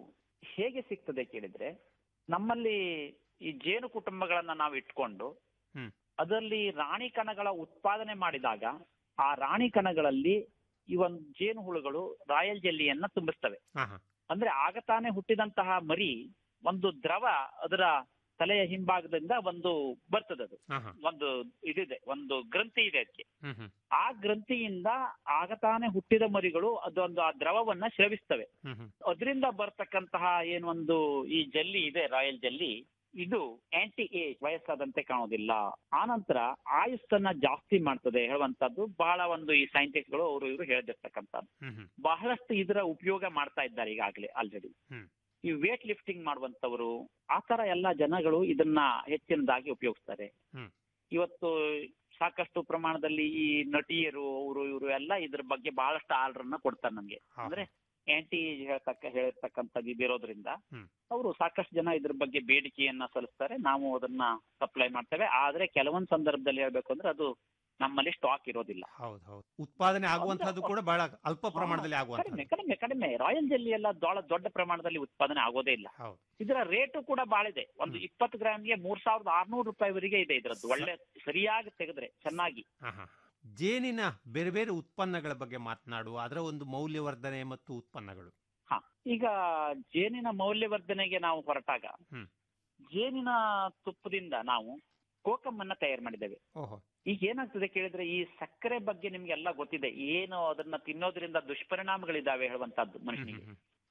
S13: ಹೇಗೆ ಸಿಗ್ತದೆ ಕೇಳಿದ್ರೆ ನಮ್ಮಲ್ಲಿ ಈ ಜೇನು ಕುಟುಂಬಗಳನ್ನ ನಾವು ಇಟ್ಕೊಂಡು
S12: ಹ್ಮ್.
S13: ಅದರಲ್ಲಿ ರಾಣಿ ಕಣಗಳ ಉತ್ಪಾದನೆ ಮಾಡಿದಾಗ ಆ ರಾಣಿ ಕಣಗಳಲ್ಲಿ ಈ ಒಂದು ಜೇನು ಹುಳುಗಳು ರಾಯಲ್ ಜೆಲ್ಲಿಯನ್ನ ತುಂಬಿಸ್ತವೆ
S12: ಹಾ ಹಾ
S13: ಅಂದ್ರೆ ಆಗ ತಾನೇ ಹುಟ್ಟಿದಂತಹ ಮರಿ ಒಂದು ದ್ರವ ಅದರ ತಲೆಯ ಹಿಂಭಾಗದಿಂದ ಒಂದು ಬರ್ತದೆ ಅದು
S12: ಹಾ ಹಾ
S13: ಒಂದು ಇದಿದೆ ಒಂದು ಗ್ರಂಥಿ ಇದೆ ಅದಕ್ಕೆ
S12: ಹ್ಮ್ ಹ್ಮ್
S13: ಆ ಗ್ರಂಥಿಯಿಂದ ಆಗ ತಾನೇ ಹುಟ್ಟಿದ ಮರಿಗಳು ಅದೊಂದು ಆ ದ್ರವವನ್ನ ಸ್ರವಿಸ್ತವೆ
S12: ಹ್ಮ್ ಹ್ಮ್
S13: ಅದರಿಂದ ಬರ್ತಕ್ಕಂತಹ ಏನೊಂದು ಈ ಜಲ್ಲಿ ಇದೆ ರಾಯಲ್ ಜಲ್ಲಿ ಇದು ಆಂಟಿ ಏಜ್ ವಯಸ್ಸಾದಂತೆ ಕಾಣೋದಿಲ್ಲ ಆನಂತರ ಆಯುಸ್ಸನ್ನ ಜಾಸ್ತಿ ಮಾಡ್ತದೆ ಹೇಳುವಂತದ್ದು ಬಹಳ ಒಂದು ಈ ಸೈಂಟಿಸ್ಟ್ಗಳು ಅವರು ಇವರು ಹೇಳ್ದಿರ್ತಕ್ಕಂಥದ್ದು
S12: ಹ್ಮ್ ಹ್ಮ್
S13: ಬಹಳಷ್ಟು ಇದರ ಉಪಯೋಗ ಮಾಡ್ತಾ ಇದ್ದಾರೆ ಈಗಾಗಲೇ ಆಲ್ರೆಡಿ
S12: ಹ್ಮ್.
S13: ಈ ವೇಟ್ ಲಿಫ್ಟಿಂಗ್ ಮಾಡುವಂತವರು ಆ ತರ ಎಲ್ಲ ಜನಗಳು ಇದನ್ನ ಹೆಚ್ಚಿನದಾಗಿ ಉಪಯೋಗಿಸ್ತಾರೆ
S12: ಹ್ಮ್.
S13: ಇವತ್ತು ಸಾಕಷ್ಟು ಪ್ರಮಾಣದಲ್ಲಿ ಈ ನಟಿಯರು ಅವರು ಇವರು ಎಲ್ಲ ಇದ್ರ ಬಗ್ಗೆ ಬಹಳಷ್ಟು ಆರ್ಡರ್ ಅನ್ನ ಕೊಡ್ತಾರೆ ನಮ್ಗೆ
S12: ಹಾ.
S13: ಅಂದ್ರೆ ಆಂಟಿ ಹೇಳ್ತಕ್ಕ ಹೇಳಿರ್ತಕ್ಕಂಥದ್ದು ಇದಿರೋದ್ರಿಂದ
S12: ಹ್ಮ್.
S13: ಅವರು ಸಾಕಷ್ಟು ಜನ ಇದ್ರ ಬಗ್ಗೆ ಬೇಡಿಕೆಯನ್ನ ಸಲ್ಲಿಸ್ತಾರೆ ನಾವು ಅದನ್ನ ಸಪ್ಲೈ ಮಾಡ್ತೇವೆ ಆದ್ರೆ ಕೆಲವೊಂದು ಸಂದರ್ಭದಲ್ಲಿ ಹೇಳ್ಬೇಕು ಅಂದ್ರೆ ಅದು ನಮ್ಮಲ್ಲಿ ಸ್ಟಾಕ್ ಇರೋದಿಲ್ಲ
S12: ಹೌದು ಹೌದು ಉತ್ಪಾದನೆ ಆಗುವಂತಹದ್ದು ಕೂಡ ಬಹಳ ಅಲ್ಪ ಪ್ರಮಾಣದಲ್ಲಿ
S13: ಕಡಿಮೆ
S12: ಆಗುವಂತಹದ್ದು
S13: ಕಡಿಮೆ ಕಡಿಮೆ ರಾಯಲ್ ಜೆಲ್ಲಿ ಎಲ್ಲ ದೊಡ್ಡ ದೊಡ್ಡ ಪ್ರಮಾಣದಲ್ಲಿ ಉತ್ಪಾದನೆ ಆಗೋದೇ ಇಲ್ಲ
S12: ಹೌದು
S13: ಇದರ ರೇಟು ಕೂಡ ಬಾಳ ಇದೆ ಒಂದು ಇಪ್ಪತ್ತು ಗ್ರಾಮ್ಗೆ ಮೂರ್ ಸಾವಿರದ ಆರ್ನೂರು ರೂಪಾಯಿವರೆಗೆ ಇದೆ ಇದರದ್ದು ಒಳ್ಳೆ ಸರಿಯಾಗಿ ತೆಗೆದ್ರೆ ಚೆನ್ನಾಗಿ
S12: ಹಾ ಹಾ ಜೇನಿನ ಬೇರೆ ಬೇರೆ ಉತ್ಪನ್ನಗಳ ಬಗ್ಗೆ ಮಾತನಾಡುವ ಅದರ ಒಂದು ಮೌಲ್ಯವರ್ಧನೆ ಮತ್ತು ಉತ್ಪನ್ನಗಳು
S13: ಹಾ ಈಗ ಜೇನಿನ ಮೌಲ್ಯವರ್ಧನೆಗೆ ನಾವು ಹೊರಟಾಗ
S12: ಹ್ಮ್.
S13: ಜೇನಿನ ತುಪ್ಪದಿಂದ ನಾವು ಕೋಕಮ್ ಅನ್ನ ತಯಾರು ಮಾಡಿದ್ದೇವೆ
S12: ಓಹೋ
S13: ಈಗ ಏನಾಗ್ತದೆ ಕೇಳಿದ್ರೆ ಈ ಸಕ್ಕರೆ ಬಗ್ಗೆ ನಿಮ್ಗೆಲ್ಲ ಗೊತ್ತಿದೆ ಏನು ಅದನ್ನ ತಿನ್ನೋದ್ರಿಂದ ದುಷ್ಪರಿಣಾಮಗಳಿದಾವೆ ಹೇಳುವಂತದ್ದು
S12: ಹ್ಮ್
S13: ಮನುಷ್ಯನಿಗೆ
S12: ಹ್ಮ್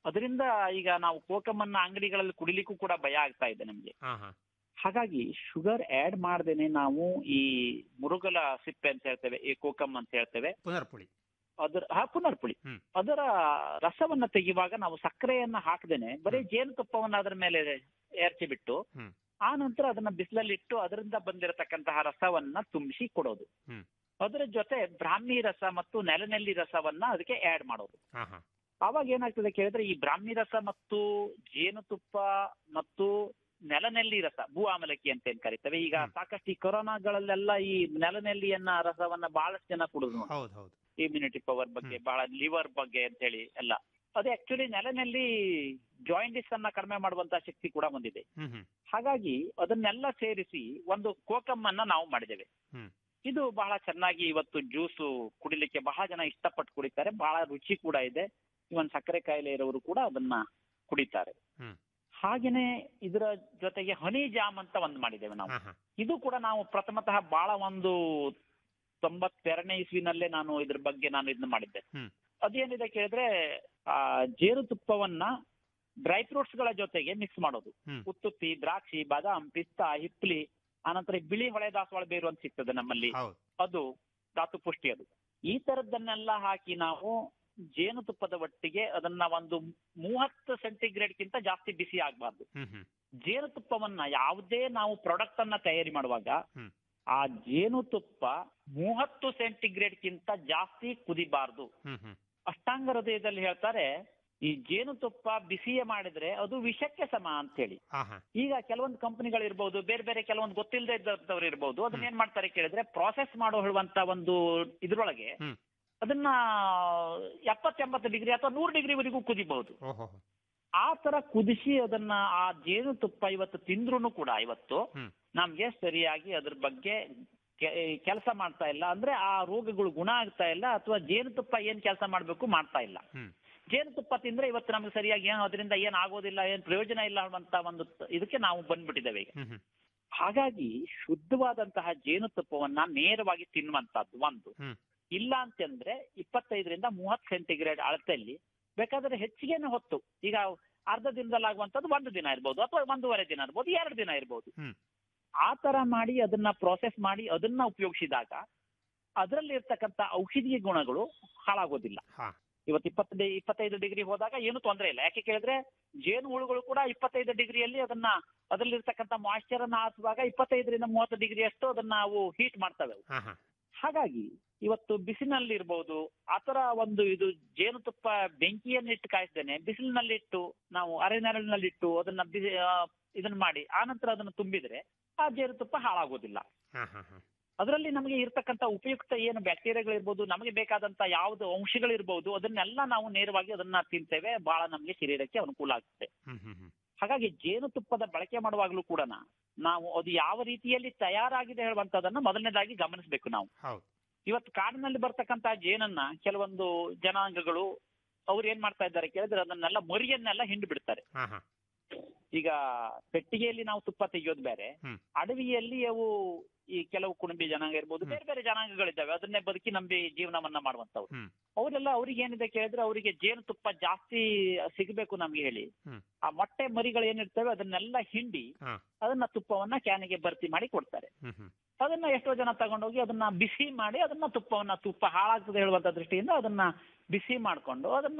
S13: ಅದರಿಂದ ಈಗ ನಾವು ಕೋಕಮ್ಮನ್ನ ಅಂಗಡಿಗಳಲ್ಲಿ ಕುಡಿಲಿಕ್ಕೂ ಕೂಡ ಭಯ ಆಗ್ತಾ ಇದೆ ನಮ್ಗೆ
S12: ಹಾ ಹಾ
S13: ಹಾಗಾಗಿ ಶುಗರ್ ಆಡ್ ಮಾಡ್ದೇನೆ ನಾವು ಈ ಮುರುಗಲ ಸಿಪ್ಪೆ ಅಂತ ಹೇಳ್ತೇವೆ ಈ ಕೋಕಮ್ ಅಂತ ಹೇಳ್ತೇವೆ
S12: ಪುನರ್ಪುಳಿ
S13: ಅದರ ಹಾ ಪುನರ್ಪುಳಿ
S12: ಹ್ಮ್.
S13: ಅದರ ರಸವನ್ನ ತೆಗೆಯುವಾಗ ನಾವು ಸಕ್ಕರೆಯನ್ನ ಹಾಕದೇನೆ ಬರೀ ಜೇನುತುಪ್ಪವನ್ನ ಅದರ ಮೇಲೆ ಎರಚಿ ಬಿಟ್ಟು
S12: ಹ್ಮ್.
S13: ಆ ನಂತರ ಅದನ್ನ ಬಿಸಿಲಲ್ಲಿ ಇಟ್ಟು ಅದರಿಂದ ಬಂದಿರತಕ್ಕಂತಹ ರಸವನ್ನ ತುಂಬಿಸಿ ಕೊಡೋದು
S12: ಹ್ಮ್.
S13: ಅದರ ಜೊತೆ ಬ್ರಾಹ್ಮಿ ರಸ ಮತ್ತು ನೆಲನೆಲ್ಲಿ ರಸವನ್ನ ಅದಕ್ಕೆ ಆಡ್ ಮಾಡೋದು
S12: ಹಾ ಹಾ
S13: ಆವಾಗ ಏನಾಗ್ತದೆ ಕೇಳಿದ್ರೆ ಈ ಬ್ರಾಹ್ಮಿ ರಸ ಮತ್ತು ಜೇನುತುಪ್ಪ ಮತ್ತು ನೆಲನೆಲ್ಲಿ ರಸ ಭೂ ಆಮಲಕ್ಕಿ ಅಂತ ಏನ್ ಕರಿತೇವೆ ಈಗ ಸಾಕಷ್ಟು ಈ ಕೊರೋನಾಗಳಲ್ಲೆಲ್ಲ ಈ ನೆಲನೆಲ್ಲಿಯನ್ನ ರಸವನ್ನ ಬಹಳಷ್ಟು ಜನ ಕುಡಿದು
S12: ಹೌದು ಹೌದು
S13: ಇಮ್ಯುನಿಟಿ ಪವರ್ ಬಗ್ಗೆ ಬಹಳ ಲಿವರ್ ಬಗ್ಗೆ ಅಂತ ಹೇಳಿ ಎಲ್ಲ ಅದು ಆಕ್ಚುಲಿ ನೆಲನೆಲ್ಲಿ ಜಾಯಿಂಟಿಸ್ ಅನ್ನ ಕಡಿಮೆ ಮಾಡುವಂತ ಶಕ್ತಿ ಕೂಡ ಹೊಂದಿದೆ
S12: ಹ್ಮ್ ಹ್ಮ್
S13: ಹಾಗಾಗಿ ಅದನ್ನೆಲ್ಲ ಸೇರಿಸಿ ಒಂದು ಕೋಕಮ್ ಅನ್ನ ನಾವು ಮಾಡಿದ್ದೇವೆ
S12: ಹ್ಮ್.
S13: ಇದು ಬಹಳ ಚೆನ್ನಾಗಿ ಇವತ್ತು ಜ್ಯೂಸು ಕುಡಿಲಿಕ್ಕೆ ಬಹಳ ಜನ ಇಷ್ಟಪಟ್ಟು ಕುಡಿತಾರೆ ಬಹಳ ರುಚಿ ಕೂಡ ಇದೆ ಇವನ್ ಸಕ್ಕರೆ ಕಾಯಿಲೆ ಇರೋರು ಕೂಡ ಅದನ್ನ ಕುಡಿತಾರೆ
S12: ಹ್ಮ್.
S13: ಹಾಗೇನೆ ಇದರ ಜೊತೆಗೆ ಹನಿ ಜಾಮ್ ಅಂತ ಒಂದು ಮಾಡಿದ್ದೇವೆ ನಾವು
S12: ಹಾ ಹಾ
S13: ಇದು ಕೂಡ ನಾವು ಪ್ರಥಮತಃ ಬಹಳ ಒಂದು ತೊಂಬತ್ತೆರಡನೇ ಇಸ್ವಿನಲ್ಲೇ ನಾನು ಇದ್ರ ಬಗ್ಗೆ ನಾನು ಇದನ್ನ ಮಾಡಿದ್ದೆ
S12: ಹ್ಮ್.
S13: ಅದೇನಿದೆ ಕೇಳಿದ್ರೆ ಆ ಜೇನುತುಪ್ಪವನ್ನ ಡ್ರೈ ಫ್ರೂಟ್ಸ್ ಗಳ ಜೊತೆಗೆ ಮಿಕ್ಸ್ ಮಾಡೋದು
S12: ಹ್ಮ್.
S13: ಉತ್ತುತ್ತಿ ದ್ರಾಕ್ಷಿ ಬಾದಾಮ್ ಪಿಸ್ತಾ ಹಿಪ್ಲಿ ಆನಂತರ ಬಿಳಿ ಹೊಳೆ ದಾಸವಾಳ ಬೇರು ಅಂತ ಸಿಗ್ತದೆ ನಮ್ಮಲ್ಲಿ
S12: ಹೌದು
S13: ಅದು ಧಾತು ಪುಷ್ಟಿ ಅದು ಈ ತರದ್ದನ್ನೆಲ್ಲ ಹಾಕಿ ನಾವು ಜೇನುತುಪ್ಪದ ಒಟ್ಟಿಗೆ ಅದನ್ನ ಒಂದು ಮೂವತ್ತು ಸೆಂಟಿಗ್ರೇಡ್ಗಿಂತ ಜಾಸ್ತಿ ಬಿಸಿ ಆಗ್ಬಾರ್ದು
S12: ಹ್ಮ್ ಹ್ಮ್
S13: ಜೇನುತುಪ್ಪವನ್ನ ಯಾವುದೇ ನಾವು ಪ್ರಾಡಕ್ಟ್ ಅನ್ನ ತಯಾರಿ ಮಾಡುವಾಗ
S12: ಹ್ಮ್.
S13: ಆ ಜೇನುತುಪ್ಪ ಮೂವತ್ತು ಸೆಂಟಿಗ್ರೇಡ್ಗಿಂತ ಜಾಸ್ತಿ ಕುದಿಬಾರ್ದು
S12: ಹ್ಮ್ ಹ್ಮ್
S13: ಅಷ್ಟಾಂಗ ಹೃದಯದಲ್ಲಿ ಹೇಳ್ತಾರೆ ಈ ಜೇನುತುಪ್ಪ ಬಿಸಿಯೇ ಮಾಡಿದ್ರೆ ಅದು ವಿಷಕ್ಕೆ ಸಮ ಅಂತ ಹೇಳಿ
S12: ಹಾ ಹಾ
S13: ಈಗ ಕೆಲವೊಂದು ಕಂಪನಿಗಳು ಇರ್ಬೋದು ಬೇರೆ ಬೇರೆ ಕೆಲವೊಂದು ಗೊತ್ತಿಲ್ಲದೆ ಇದ್ದವ್ರು ಇರ್ಬೋದು ಅದನ್ನ ಏನ್ ಮಾಡ್ತಾರೆ ಕೇಳಿದ್ರೆ ಪ್ರಾಸೆಸ್ ಮಾಡೋ ಹೇಳುವಂತ ಒಂದು ಇದ್ರೊಳಗೆ
S12: ಹ್ಮ್.
S13: ಅದನ್ನ ಎಪ್ಪತ್ತೆಂಬತ್ತು ಡಿಗ್ರಿ ಅಥವಾ ನೂರು ಡಿಗ್ರಿವರೆಗೂ ಕುದಿಬಹುದು
S12: ಓಹೋ
S13: ಆ ತರ ಕುದಿಸಿ ಅದನ್ನ ಆ ಜೇನುತುಪ್ಪ ಇವತ್ತು ತಿಂದ್ರು ಕೂಡ ಇವತ್ತು
S12: ಹ್ಮ್.
S13: ನಮ್ಗೆ ಸರಿಯಾಗಿ ಅದ್ರ ಬಗ್ಗೆ ಕೆಲಸ ಮಾಡ್ತಾ ಇಲ್ಲ ಅಂದ್ರೆ ಆ ರೋಗಗಳು ಗುಣ ಆಗ್ತಾ ಇಲ್ಲ ಅಥವಾ ಜೇನುತುಪ್ಪ ಏನ್ ಕೆಲಸ ಮಾಡ್ಬೇಕು ಮಾಡ್ತಾ ಇಲ್ಲ
S12: ಹ್ಮ್.
S13: ಜೇನುತುಪ್ಪ ತಿಂದ್ರೆ ಇವತ್ತು ನಮ್ಗೆ ಸರಿಯಾಗಿ ಏನು ಅದರಿಂದ ಏನ್ ಆಗೋದಿಲ್ಲ ಏನ್ ಪ್ರಯೋಜನ ಇಲ್ಲ ಅನ್ನುವಂತ ಒಂದು ತ- ಇದಕ್ಕೆ ನಾವು ಬಂದ್ಬಿಟ್ಟಿದ್ದೇವೆ ಈಗ
S12: ಹ್ಮ್ ಹ್ಮ್
S13: ಹಾಗಾಗಿ ಶುದ್ಧವಾದಂತಹ ಜೇನುತುಪ್ಪವನ್ನ ನೇರವಾಗಿ ತಿನ್ನುವಂತದ್ದು ಒಂದು
S12: ಹ್ಮ್.
S13: ಇಲ್ಲ ಅಂತಂದ್ರೆ ಇಪ್ಪತ್ತೈದರಿಂದ ಮೂವತ್ತು ಸೆಂಟಿಗ್ರೇಡ್ ಅಳತೆಯಲ್ಲಿ ಬೇಕಾದ್ರೆ ಹೆಚ್ಚಿಗೆನೆ ಹೊತ್ತು ಈಗ ಅರ್ಧ ದಿನದಲ್ಲಿ ಆಗುವಂತದ್ದು ಒಂದು ದಿನ ಇರ್ಬೋದು ಅಥವಾ ಒಂದೂವರೆ ದಿನ ಇರ್ಬೋದು ಎರಡು ದಿನ ಇರ್ಬೋದು
S12: ಹ್ಮ್.
S13: ಆ ತರ ಮಾಡಿ ಅದನ್ನ ಪ್ರೋಸೆಸ್ ಮಾಡಿ ಅದನ್ನ ಉಪಯೋಗಿಸಿದಾಗ ಅದರಲ್ಲಿ ಇರ್ತಕ್ಕಂಥ ಔಷಧೀಯ ಗುಣಗಳು ಹಾಳಾಗೋದಿಲ್ಲ
S12: ಹಾ.
S13: ಇವತ್ತು ಇಪ್ಪತ್ತು ಡಿ- ಇಪ್ಪತ್ತೈದು ಡಿಗ್ರಿ ಹೋದಾಗ ಏನು ತೊಂದರೆ ಇಲ್ಲ ಯಾಕೆ ಕೇಳಿದ್ರೆ ಜೇನು ಹುಳುಗಳು ಕೂಡ ಇಪ್ಪತ್ತೈದು ಡಿಗ್ರಿಯಲ್ಲಿ ಅದನ್ನ ಅದರಲ್ಲಿರ್ತಕ್ಕಂಥ ಮಾಯಿಶ್ಚರ್ ಅನ್ನ ಹಾಸುವಾಗ ಇಪ್ಪತ್ತೈದರಿಂದ ಮೂವತ್ತು ಡಿಗ್ರಿ ಅಷ್ಟು ಅದನ್ನ ಅವು ಹೀಟ್ ಮಾಡ್ತವೆ ಅವು.
S12: ಹಾ ಹಾ
S13: ಹಾಗಾಗಿ ಇವತ್ತು ಬಿಸಿಲಿನಲ್ಲಿ ಇರ್ಬೋದು ಆತರ ಒಂದು ಇದು ಜೇನುತುಪ್ಪ ಬೆಂಕಿಯನ್ನಿಟ್ಟು ಕಾಯಿಸ್ದೇನೆ ಬಿಸಿಲಿನಲ್ಲಿಟ್ಟು ನಾವು ಅರೆನೆರಳಿನಲ್ಲಿಟ್ಟು ಅದನ್ನ ಬಿಸಿ ಆ, ಇದನ್ನ ಮಾಡಿ ಆನಂತರ ಅದನ್ನು ತುಂಬಿದ್ರೆ ಆ ಜೇನುತುಪ್ಪ ಹಾಳಾಗೋದಿಲ್ಲ
S12: ಹಾ ಹಾ ಹಾ
S13: ಅದರಲ್ಲಿ ನಮಗೆ ಇರ್ತಕ್ಕಂಥ ಉಪಯುಕ್ತ ಏನು ಬ್ಯಾಕ್ಟೀರಿಯಾಗಳಿರ್ಬೋದು ನಮಗೆ ಬೇಕಾದಂತ ಯಾವ್ದು ಅಂಶಗಳಿರ್ಬೋದು ಅದನ್ನೆಲ್ಲ ನಾವು ನೇರವಾಗಿ ಅದನ್ನ ತಿಂತೇವೆ ಬಹಳ ನಮಗೆ ಶರೀರಕ್ಕೆ ಅನುಕೂಲ ಆಗುತ್ತೆ
S12: ಹ್ಮ್ ಹ್ಮ್ ಹ್ಮ್
S13: ಹಾಗಾಗಿ ಜೇನುತುಪ್ಪದ ಬಳಕೆ ಮಾಡುವಾಗಲೂ ಕೂಡ ನಾವು ಅದು ಯಾವ ರೀತಿಯಲ್ಲಿ ತಯಾರಾಗಿದೆ ಹೇಳುವಂತದನ್ನ ಮೊದಲನೇದಾಗಿ ಗಮನಿಸಬೇಕು ನಾವು
S12: ಹೌದು
S13: ಇವತ್ತು ಕಾಡಿನಲ್ಲಿ ಬರ್ತಕ್ಕಂತ ಜೇನನ್ನ ಕೆಲವೊಂದು ಜನಾಂಗಗಳು ಅವ್ರು ಏನ್ ಮಾಡ್ತಾ ಇದ್ದಾರೆ ಕೇಳಿದ್ರೆ ಅದನ್ನೆಲ್ಲ ಮರಿಯನ್ನೆಲ್ಲ ಹಿಂಡು ಬಿಡ್ತಾರೆ
S12: ಹಾ ಹಾ
S13: ಈಗ ಪೆಟ್ಟಿಗೆಯಲ್ಲಿ ನಾವು ತುಪ್ಪ ತೆಗೆಯೋದು ಬೇರೆ
S12: ಹ್ಮ್.
S13: ಅಡವಿಯಲ್ಲಿ ಅವು ಈ ಕೆಲವು ಕುಣಬಿ ಜನಾಂಗ ಇರ್ಬೋದು ಬೇರೆ ಬೇರೆ ಜನಾಂಗಗಳಿದ್ದಾವೆ ಅದನ್ನೇ ಬದುಕಿ ನಂಬಿ ಜೀವನವನ್ನ ಮಾಡುವಂತವ್ರು
S12: ಹ್ಮ್.
S13: ಅವರೆಲ್ಲ ಅವ್ರಿಗೆ ಏನಿದೆ ಕೇಳಿದ್ರೆ ಅವರಿಗೆ ಜೇನುತುಪ್ಪ ಜಾಸ್ತಿ ಸಿಗಬೇಕು ನಮ್ಗೆ ಹೇಳಿ
S12: ಹ್ಮ್.
S13: ಆ ಮೊಟ್ಟೆ ಮರಿಗಳು ಏನಿರ್ತವೆ ಅದನ್ನೆಲ್ಲ ಹಿಂಡಿ
S12: ಹಾ.
S13: ಅದನ್ನ ತುಪ್ಪವನ್ನ ಕ್ಯಾನಿಗೆ ಭರ್ತಿ ಮಾಡಿ ಕೊಡ್ತಾರೆ
S12: ಹ್ಮ್ ಹ್ಮ್
S13: ಅದನ್ನ ಎಷ್ಟೋ ಜನ ತಗೊಂಡೋಗಿ ಅದನ್ನ ಬಿಸಿ ಮಾಡಿ ಅದನ್ನ ತುಪ್ಪವನ್ನ ತುಪ್ಪ ಹಾಳಾಗ್ತದೆ ಹೇಳುವಂತ ದೃಷ್ಟಿಯಿಂದ ಅದನ್ನ ಬಿಸಿ ಮಾಡ್ಕೊಂಡು ಅದನ್ನ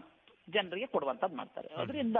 S13: ಜನರಿಗೆ ಕೊಡುವಂತದ್ದು ಮಾಡ್ತಾರೆ ಅದರಿಂದ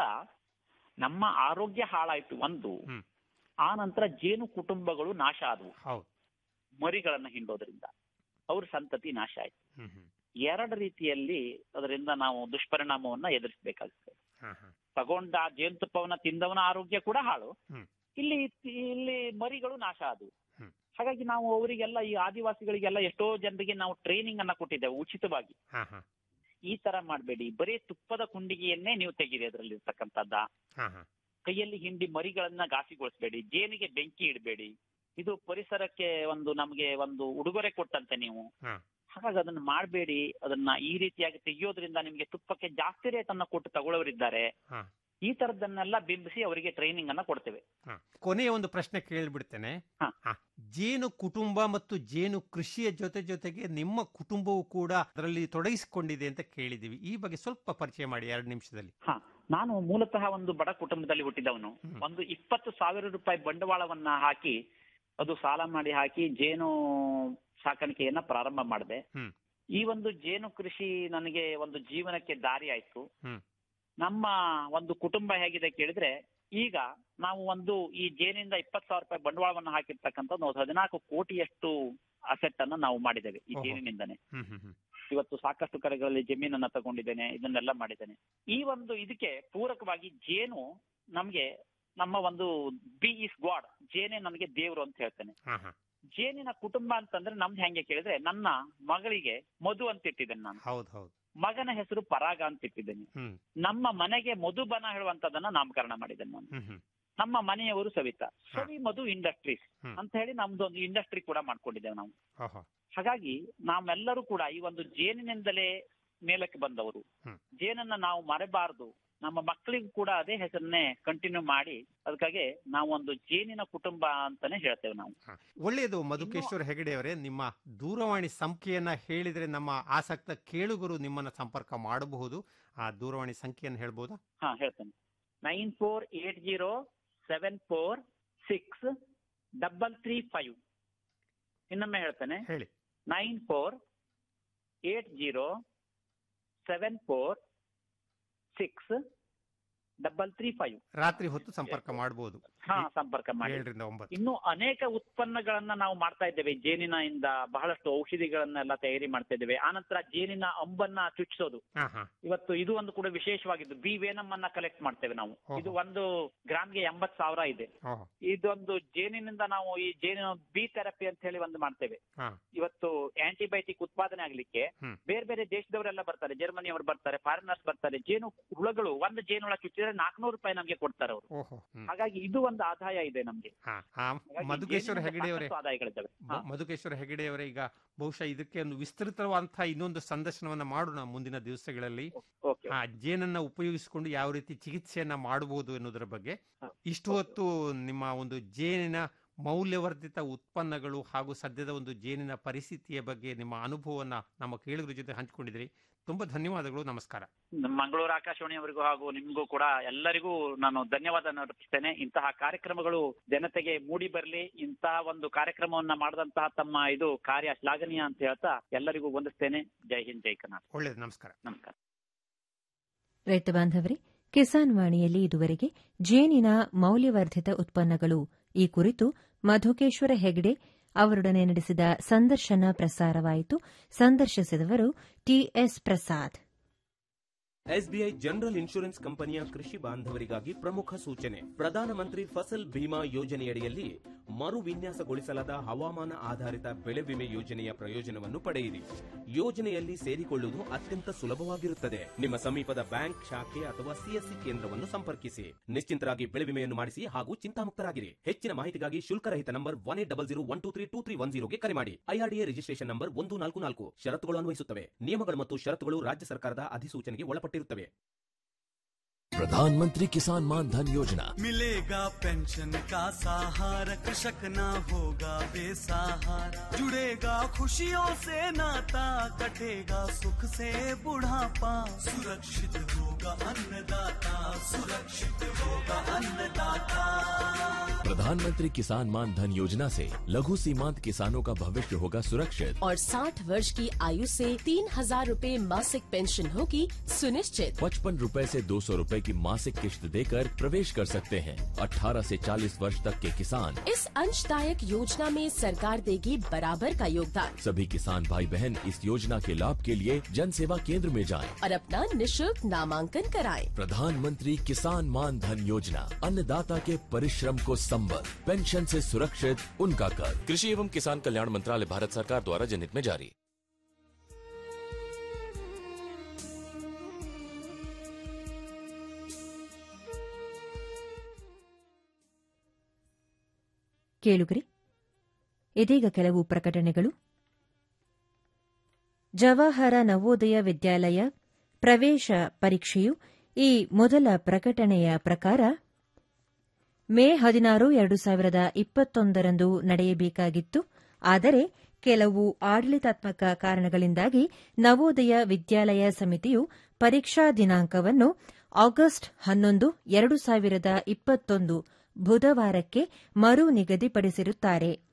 S13: ನಮ್ಮ ಆರೋಗ್ಯ ಹಾಳಾಯ್ತು ಒಂದು
S12: ಹ್ಮ್.
S13: ಆ ನಂತರ ಜೇನು ಕುಟುಂಬಗಳು ನಾಶ ಆದವು
S12: ಹೌದು
S13: ಮರಿಗಳನ್ನ ಹಿಂಡೋದ್ರಿಂದ ಅವ್ರ ಸಂತತಿ ನಾಶ ಆಯ್ತು
S12: ಹ್ಮ್ ಹ್ಮ್
S13: ಎರಡು ರೀತಿಯಲ್ಲಿ ಅದರಿಂದ ನಾವು ದುಷ್ಪರಿಣಾಮವನ್ನ ಎದುರಿಸಬೇಕಾಗುತ್ತೆ
S12: ಹಾ ಹಾ
S13: ತಗೊಂಡ ಆ ಜೇನುತುಪ್ಪವನ್ನ ತಿಂದವನ ಆರೋಗ್ಯ ಕೂಡ ಹಾಳು
S12: ಹ್ಮ್.
S13: ಇಲ್ಲಿ ಇಲ್ಲಿ ಮರಿಗಳು ನಾಶ ಆದವು
S12: ಹ್ಮ್.
S13: ಹಾಗಾಗಿ ನಾವು ಅವರಿಗೆಲ್ಲ ಈ ಆದಿವಾಸಿಗಳಿಗೆಲ್ಲ ಎಷ್ಟೋ ಜನರಿಗೆ ನಾವು ಟ್ರೈನಿಂಗ್ ಅನ್ನ ಕೊಟ್ಟಿದ್ದೇವೆ ಉಚಿತವಾಗಿ
S12: ಹಾ ಹಾ
S13: ಈ ತರ ಮಾಡಬೇಡಿ ಬರೀ ತುಪ್ಪದ ಕುಂಡಿಗೆಯನ್ನೇ ನೀವು ತೆಗೀರಿ ಅದರಲ್ಲಿ ಇರ್ತಕ್ಕಂಥದ್ದ
S12: ಹಾ ಹಾ
S13: ಕೈಯಲ್ಲಿ ಹಿಂಡಿ ಮರಿಗಳನ್ನ ಘಾಸಿಗೊಳಿಸಬೇಡಿ ಜೇನಿಗೆ ಬೆಂಕಿ ಇಡಬೇಡಿ ಇದು ಪರಿಸರಕ್ಕೆ ಒಂದು ನಮಗೆ ಒಂದು ಉಡುಗೊರೆ ಕೊಟ್ಟಂತೆ ನೀವು
S12: ಹಾ.
S13: ಹಾಗಾಗಿ ಅದನ್ನ ಮಾಡಬೇಡಿ ಅದನ್ನ ಈ ರೀತಿಯಾಗಿ ತೆಗೆಯೋದ್ರಿಂದ ನಿಮಗೆ ತುಪ್ಪಕ್ಕೆ ಜಾಸ್ತಿ ರೇಟ್ ಅನ್ನ ಕೊಟ್ಟು ತಗೊಳ್ಳೋರಿದ್ದಾರೆ
S12: ಹಾ.
S13: ಈ ತರದನ್ನೆಲ್ಲ ಬಿಂಬಿಸಿ ಅವರಿಗೆ ಟ್ರೈನಿಂಗ್ ಅನ್ನ ಕೊಡ್ತೇವೆ
S12: ಕೊನೆಯ ಒಂದು ಪ್ರಶ್ನೆ ಕೇಳಿಬಿಡ್ತೇನೆ
S13: ಹಾ.
S12: ಹಾ. ಜೇನು ಕುಟುಂಬ ಮತ್ತು ಜೇನು ಕೃಷಿಯ ಜೊತೆ ಜೊತೆಗೆ ನಿಮ್ಮ ಕುಟುಂಬವು ಕೂಡ ಅದರಲ್ಲಿ ತೊಡಗಿಸಿಕೊಂಡಿದೆ ಅಂತ ಕೇಳಿದ್ದೀವಿ ಈ ಬಗ್ಗೆ ಸ್ವಲ್ಪ ಪರಿಚಯ ಮಾಡಿ ಎರಡು ನಿಮಿಷದಲ್ಲಿ
S13: ಹಾ ನಾನು ಮೂಲತಃ ಒಂದು ಬಡ ಕುಟುಂಬದಲ್ಲಿ ಹುಟ್ಟಿದವನು ಒಂದು ಇಪ್ಪತ್ತು ಸಾವಿರ ರೂಪಾಯಿ ಬಂಡವಾಳವನ್ನ ಹಾಕಿ ಅದು ಸಾಲ ಮಾಡಿ ಹಾಕಿ ಜೇನು ಸಾಕಾಣಿಕೆಯನ್ನ ಪ್ರಾರಂಭ ಮಾಡಿದೆ
S12: ಹ್ಮ್.
S13: ಈ ಒಂದು ಜೇನು ಕೃಷಿ ನನಗೆ ಒಂದು ಜೀವನಕ್ಕೆ ದಾರಿ ಆಯ್ತು
S12: ಹ್ಮ್.
S13: ನಮ್ಮ ಒಂದು ಕುಟುಂಬ ಹೇಗಿದೆ ಕೇಳಿದ್ರೆ ಈಗ ನಾವು ಒಂದು ಈ ಜೇನಿಂದ ಇಪ್ಪತ್ತು ಸಾವಿರ ರೂಪಾಯಿ ಬಂಡವಾಳವನ್ನು ಹಾಕಿರ್ತಕ್ಕಂಥ ಒಂದು ಹದಿನಾಲ್ಕು ಕೋಟಿಯಷ್ಟು ಅಸೆಟ್ ಅನ್ನ ನಾವು ಮಾಡಿದ್ದೇವೆ ಈ
S12: ಓಹೋ.
S13: ಜೇನಿನಿಂದನೇ
S12: ಹ್ಮ್ ಹ್ಮ್ ಹ್ಮ್
S13: ಇವತ್ತು ಸಾಕಷ್ಟು ಕಡೆಗಳಲ್ಲಿ ಜಮೀನನ್ನ ತಗೊಂಡಿದ್ದೇನೆ ಇದನ್ನೆಲ್ಲ ಮಾಡಿದ್ದೇನೆ ಈ ಒಂದು ಇದಕ್ಕೆ ಪೂರಕವಾಗಿ ಜೇನು ನಮ್ಗೆ ನಮ್ಮ ಒಂದು ಬಿ ಇಸ್ ಗಾಡ್ ಜೇನೆ ನನಗೆ ದೇವರು ಅಂತ ಹೇಳ್ತೇನೆ
S12: ಹಾ ಹಾ
S13: ಜೇನಿನ ಕುಟುಂಬ ಅಂತಂದ್ರೆ ನಮ್ದು ಹೆಂಗೆ ಕೇಳಿದ್ರೆ ನನ್ನ ಮಗಳಿಗೆ ಮಧು ಅಂತ ಇಟ್ಟಿದ್ದೇನೆ ನಾನು
S12: ಹೌದು ಹೌದು
S13: ಮಗನ ಹೆಸರು ಪರಾಗ ಅಂತ ಇಟ್ಟಿದ್ದೇನೆ
S12: ಹ್ಮ್
S13: ನಮ್ಮ ಮನೆಗೆ ಮಧುಬನ ಹೇಳುವಂತದನ್ನ ನಾಮಕರಣ ಮಾಡಿದ್ದೇನೆ ನಾನು
S12: ಹ್ಮ್ ಹ್ಮ್
S13: ನಮ್ಮ ಮನೆಯವರು ಸವಿತಾ ಸವಿ ಮಧು ಇಂಡಸ್ಟ್ರೀಸ್
S12: ಹ್ಮ್.
S13: ಅಂತ ಹೇಳಿ ನಮ್ದು ಒಂದು ಇಂಡಸ್ಟ್ರಿ ಕೂಡ ಮಾಡ್ಕೊಂಡಿದ್ದೇವೆ ನಾವು
S12: ಓಹೋ
S13: ಹಾಗಾಗಿ ನಾವೆಲ್ಲರೂ ಕೂಡ ಈ ಒಂದು ಜೇನಿನಿಂದಲೇ ಮೇಲಕ್ಕೆ ಬಂದವರು
S12: ಹ್ಮ್.
S13: ಜೇನನ್ನ ನಾವು ಮರೆಬಾರದು ನಮ್ಮ ಮಕ್ಕಳಿಗೂ ಕೂಡ ಅದೇ ಹೆಸರನ್ನೇ ಕಂಟಿನ್ಯೂ ಮಾಡಿ ಅದಕ್ಕಾಗಿ ನಾವು ಒಂದು ಜೇನಿನ ಕುಟುಂಬ ಅಂತಾನೆ ಹೇಳ್ತೇವೆ ನಾವು
S12: ಒಳ್ಳೆಯದು ಮಧುಕೇಶ್ವರ ಹೆಗಡೆ ಅವರೇ ನಿಮ್ಮ ದೂರವಾಣಿ ಸಂಖ್ಯೆಯನ್ನ ಹೇಳಿದ್ರೆ ನಮ್ಮ ಆಸಕ್ತ ಕೇಳುಗರು ನಿಮ್ಮನ್ನ ಸಂಪರ್ಕ ಮಾಡಬಹುದು ಆ ದೂರವಾಣಿ ಸಂಖ್ಯೆಯನ್ನು ಹೇಳ್ಬೋದಾ
S13: ಹಾ ಹೇಳ್ತೇನೆ nine four eight zero seven four six double three five ಇನ್ನೊಮ್ಮೆ ಹೇಳ್ತೇನೆ
S12: ಹೇಳಿ
S13: nine four eight zero seven four six double three five
S12: ರಾತ್ರಿ ಹೊತ್ತು ಸಂಪರ್ಕ ಮಾಡಬಹುದು
S13: ಹಾ ಸಂಪರ್ಕ ಮಾಡಿ
S12: ಏಳರಿಂದ ಒಂಬತ್ತು
S13: ಇನ್ನು ಅನೇಕ ಉತ್ಪನ್ನಗಳನ್ನ ನಾವು ಮಾಡ್ತಾ ಇದ್ದೇವೆ ಜೇನಿನ ಇಂದ ಬಹಳಷ್ಟು ಔಷಧಿಗಳನ್ನೆಲ್ಲ ತಯಾರಿ ಮಾಡ್ತಾ ಇದ್ದೇವೆ ಆನಂತರ ಜೇನಿನ ಅಂಬನ್ನ ಚುಚ್ಚಿಸೋದು
S12: ಹಾ ಹಾ
S13: ಇವತ್ತು ಇದು ಒಂದು ಕೂಡ ವಿಶೇಷವಾಗಿದ್ದು ಬಿ ವೇನಮ್ ಅನ್ನ ಕಲೆಕ್ಟ್ ಮಾಡ್ತೇವೆ ನಾವು
S12: ಓಹೋ.
S13: ಇದು ಒಂದು ಗ್ರಾಮ್ಗೆ ಎಂಬತ್ ಸಾವಿರ ಇದೆ
S12: ಓಹೋ
S13: ಇದೊಂದು ಜೇನಿನಿಂದ ನಾವು ಈ ಜೇನಿನ ಬಿ ಥೆರಪಿ ಅಂತ ಹೇಳಿ ಒಂದು ಮಾಡ್ತೇವೆ
S12: ಹಾ
S13: ಇವತ್ತು ಆಂಟಿಬಯೋಟಿಕ್ ಉತ್ಪಾದನೆ ಆಗ್ಲಿಕ್ಕೆ
S12: ಹ್ಮ್.
S13: ಬೇರೆ ಬೇರೆ ದೇಶದವರೆಲ್ಲ ಬರ್ತಾರೆ ಜರ್ಮನಿಯವರು ಬರ್ತಾರೆ ಫಾರಿನರ್ಸ್ ಬರ್ತಾರೆ ಜೇನು ಹುಳಗಳು ಒಂದು ಜೇನು ಹುಳ ಚುಚ್ಚಿದ್ರೆ ನಾಲ್ಕುನೂರು ರೂಪಾಯಿ ನಮ್ಗೆ ಕೊಡ್ತಾರೆ ಅವರು
S12: ಓಹೋ ಹ್ಮ್.
S13: ಹಾಗಾಗಿ ಇದು ಒಂದು ಆದಾಯ ಇದೆ ನಮ್ಗೆ
S12: ಹಾ ಹಾ
S13: ಹಾಗಾಗಿ
S12: ಮಧುಕೇಶ್ವರ
S13: ಜೇನಿನಿಂದ
S12: ಹೆಗಡೆ ಅವರೇ
S13: ಸಾಕಷ್ಟು ಆದಾಯಗಳಿದ್ದಾವೆ ಹಾ.
S12: ಮ- ಮಧುಕೇಶ್ವರ ಹೆಗಡೆ ಅವರೇ ಈಗ ಬಹುಶಃ ಇದಕ್ಕೆ ಒಂದು ವಿಸ್ತೃತವಾದಂತಹ ಇನ್ನೊಂದು ಸಂದರ್ಶನವನ್ನ ಮಾಡೋಣ ಮುಂದಿನ ದಿವಸಗಳಲ್ಲಿ
S13: ಓಕೆ
S12: ಆ ಜೇನನ್ನ ಉಪಯೋಗಿಸಿಕೊಂಡು ಯಾವ ರೀತಿ ಚಿಕಿತ್ಸೆಯನ್ನ ಮಾಡಬಹುದು ಎನ್ನುವುದರ ಬಗ್ಗೆ ಇಷ್ಟು ಹೊತ್ತು ನಿಮ್ಮ ಒಂದು ಜೇನಿನ ಮೌಲ್ಯವರ್ಧಿತ ಉತ್ಪನ್ನಗಳು ಹಾಗೂ ಸದ್ಯದ ಒಂದು ಜೇನಿನ ಪರಿಸ್ಥಿತಿಯ ಬಗ್ಗೆ ನಿಮ್ಮ ಅನುಭವವನ್ನ ನಮ್ಮ ಕೇಳುಗರ ಜೊತೆ ಹಂಚಿಕೊಂಡಿದ್ರಿ ತುಂಬಾ ಧನ್ಯವಾದಗಳು ನಮಸ್ಕಾರ
S13: ನಮ್ಮ ಮಂಗಳೂರು ಆಕಾಶವಾಣಿಯವರಿಗೂ ಹಾಗೂ ನಿಮ್ಗೂ ಕೂಡ ಎಲ್ಲರಿಗೂ ನಾನು ಧನ್ಯವಾದ ಅರ್ಪಿಸ್ತೇನೆ ಇಂತಹ ಕಾರ್ಯಕ್ರಮಗಳು ಜನತೆಗೆ ಮೂಡಿ ಬರಲಿ ಇಂತಹ ಒಂದು ಕಾರ್ಯಕ್ರಮವನ್ನ ಮಾಡಿದಂತಹ ತಮ್ಮ ಇದು ಕಾರ್ಯ ಶ್ಲಾಘನೀಯ ಅಂತ ಹೇಳ್ತಾ ಎಲ್ಲರಿಗೂ ವಂದಿಸ್ತೇನೆ ಜೈ ಹಿಂದ್ ಜೈ ಕರ್ನಾಟಕ
S12: ಒಳ್ಳೆಯದು ನಮಸ್ಕಾರ
S13: ನಮಸ್ಕಾರ
S1: ರೈತ ಬಾಂಧವರೇ ಕಿಸಾನ್ ವಾಣಿಯಲ್ಲಿ ಇದುವರೆಗೆ ಜೇನಿನ ಮೌಲ್ಯವರ್ಧಿತ ಉತ್ಪನ್ನಗಳು ಈ ಕುರಿತು ಮಧುಕೇಶ್ವರ ಹೆಗ್ಡೆ ಅವರೊಡನೆ ನಡೆಸಿದ ಸಂದರ್ಶನ ಪ್ರಸಾರವಾಯಿತು ಸಂದರ್ಶಿಸಿದವರು T S Prasad
S7: SBI general insurance ಕಂಪನಿಯ ಕೃಷಿ ಬಾಂಧವರಿಗಾಗಿ ಪ್ರಮುಖ ಸೂಚನೆ ಪ್ರಧಾನಮಂತ್ರಿ ಫಸಲ್ ಬಿಮಾ ಯೋಜನೆಯಡಿಯಲ್ಲಿ ಮರು ವಿನ್ಯಾಸಗೊಳಿಸಲಾದ ಹವಾಮಾನ ಆಧಾರಿತ ಬೆಳೆ ವಿಮೆ ಯೋಜನೆಯ ಪ್ರಯೋಜನವನ್ನು ಪಡೆಯಿರಿ ಯೋಜನೆಯಲ್ಲಿ ಸೇರಿಕೊಳ್ಳುವುದು ಅತ್ಯಂತ ಸುಲಭವಾಗಿರುತ್ತದೆ ನಿಮ್ಮ ಸಮೀಪದ ಬ್ಯಾಂಕ್ ಶಾಖೆ ಅಥವಾ ಸಿಎಸ್ಸಿ ಕೇಂದ್ರವನ್ನು ಸಂಪರ್ಕಿಸಿ ನಿಶ್ಚಿಂತರಾಗಿ ಬೆಳೆ ವಿಮೆಯನ್ನು ಮಾಡಿಸಿ ಹಾಗೂ ಚಿಂತಾಮುಕ್ತರಾಗಿರಿ ಹೆಚ್ಚಿನ ಮಾಹಿತಿಗಾಗಿ ಶುಲ್ಕರಹಿತ number one eight double zero one two three two three one ಜೀರೋಗೆ ಕರೆ ಮಾಡಿ ಐಆರ್ಡಿಎ ರಿಜಿಸ್ಟ್ರೇಷನ್ ನಂಬರ್ ಒಂದು ನಾಲ್ಕು ನಾಲ್ಕು ಷರತ್ತುಗಳು ಅನ್ವಯಿಸುತ್ತವೆ ನಿಯಮಗಳು ಮತ್ತು ಷರತ್ತುಗಳು ರಾಜ್ಯ ಸರ್ಕಾರದ ಅಧಿಸೂಚನೆಗೆ ಒಳಪಟ್ಟಿರುತ್ತವೆ
S11: प्रधानमंत्री किसान मान धन योजना
S14: मिलेगा पेंशन का सहारा कृषक ना होगा बेसहारा जुड़ेगा खुशियों से नाता कटेगा सुख से बुढ़ापा सुरक्षित होगा अन्नदाता सुरक्षित होगा अन्नदाता
S11: प्रधानमंत्री किसान मान धन योजना से लघु सीमांत किसानों का भविष्य होगा सुरक्षित
S15: और 60 वर्ष की आयु से तीन हजार रूपए मासिक पेंशन होगी सुनिश्चित
S11: पचपन रूपए से दो सौ रूपए की मासिक किश्त देकर प्रवेश कर सकते हैं 18 से 40 वर्ष तक के किसान
S15: इस अंशदायक योजना में सरकार देगी बराबर का योगदान
S11: सभी किसान भाई बहन इस योजना के लाभ के लिए जन सेवा केंद्र में जाएं।
S15: और अपना निशुल्क नामांकन कराएं।
S11: प्रधानमंत्री किसान मान धन योजना अन्नदाता के परिश्रम को संबल पेंशन से सुरक्षित उनका कर
S16: कृषि एवं किसान कल्याण मंत्रालय भारत सरकार द्वारा जनहित में जारी
S1: ಕೇಳುಗರಿ ಇದೀಗ ಕೆಲವು ಪ್ರಕಟಣೆಗಳು ಜವಾಹರ ನವೋದಯ ವಿದ್ಯಾಲಯ ಪ್ರವೇಶ ಪರೀಕ್ಷೆಯು ಈ ಮೊದಲ ಪ್ರಕಟಣೆಯ ಪ್ರಕಾರ ಮೇ ಹದಿನಾರು ಎರಡು ಸಾವಿರದ ಇಪ್ಪತ್ತೊಂದರಂದು ನಡೆಯಬೇಕಾಗಿತ್ತು ಆದರೆ ಕೆಲವು ಆಡಳಿತಾತ್ಮಕ ಕಾರಣಗಳಿಂದಾಗಿ ನವೋದಯ ವಿದ್ಯಾಲಯ ಸಮಿತಿಯು ಪರೀಕ್ಷಾ ದಿನಾಂಕವನ್ನು ಆಗಸ್ಟ್ ಹನ್ನೊಂದು ಎರಡು ಸಾವಿರದ ಇಪ್ಪತ್ತೊಂದು ಬುಧವಾರಕ್ಕೆ ಮರು ನಿಗದಿಪಡಿಸಿರುತ್ತಾರೆ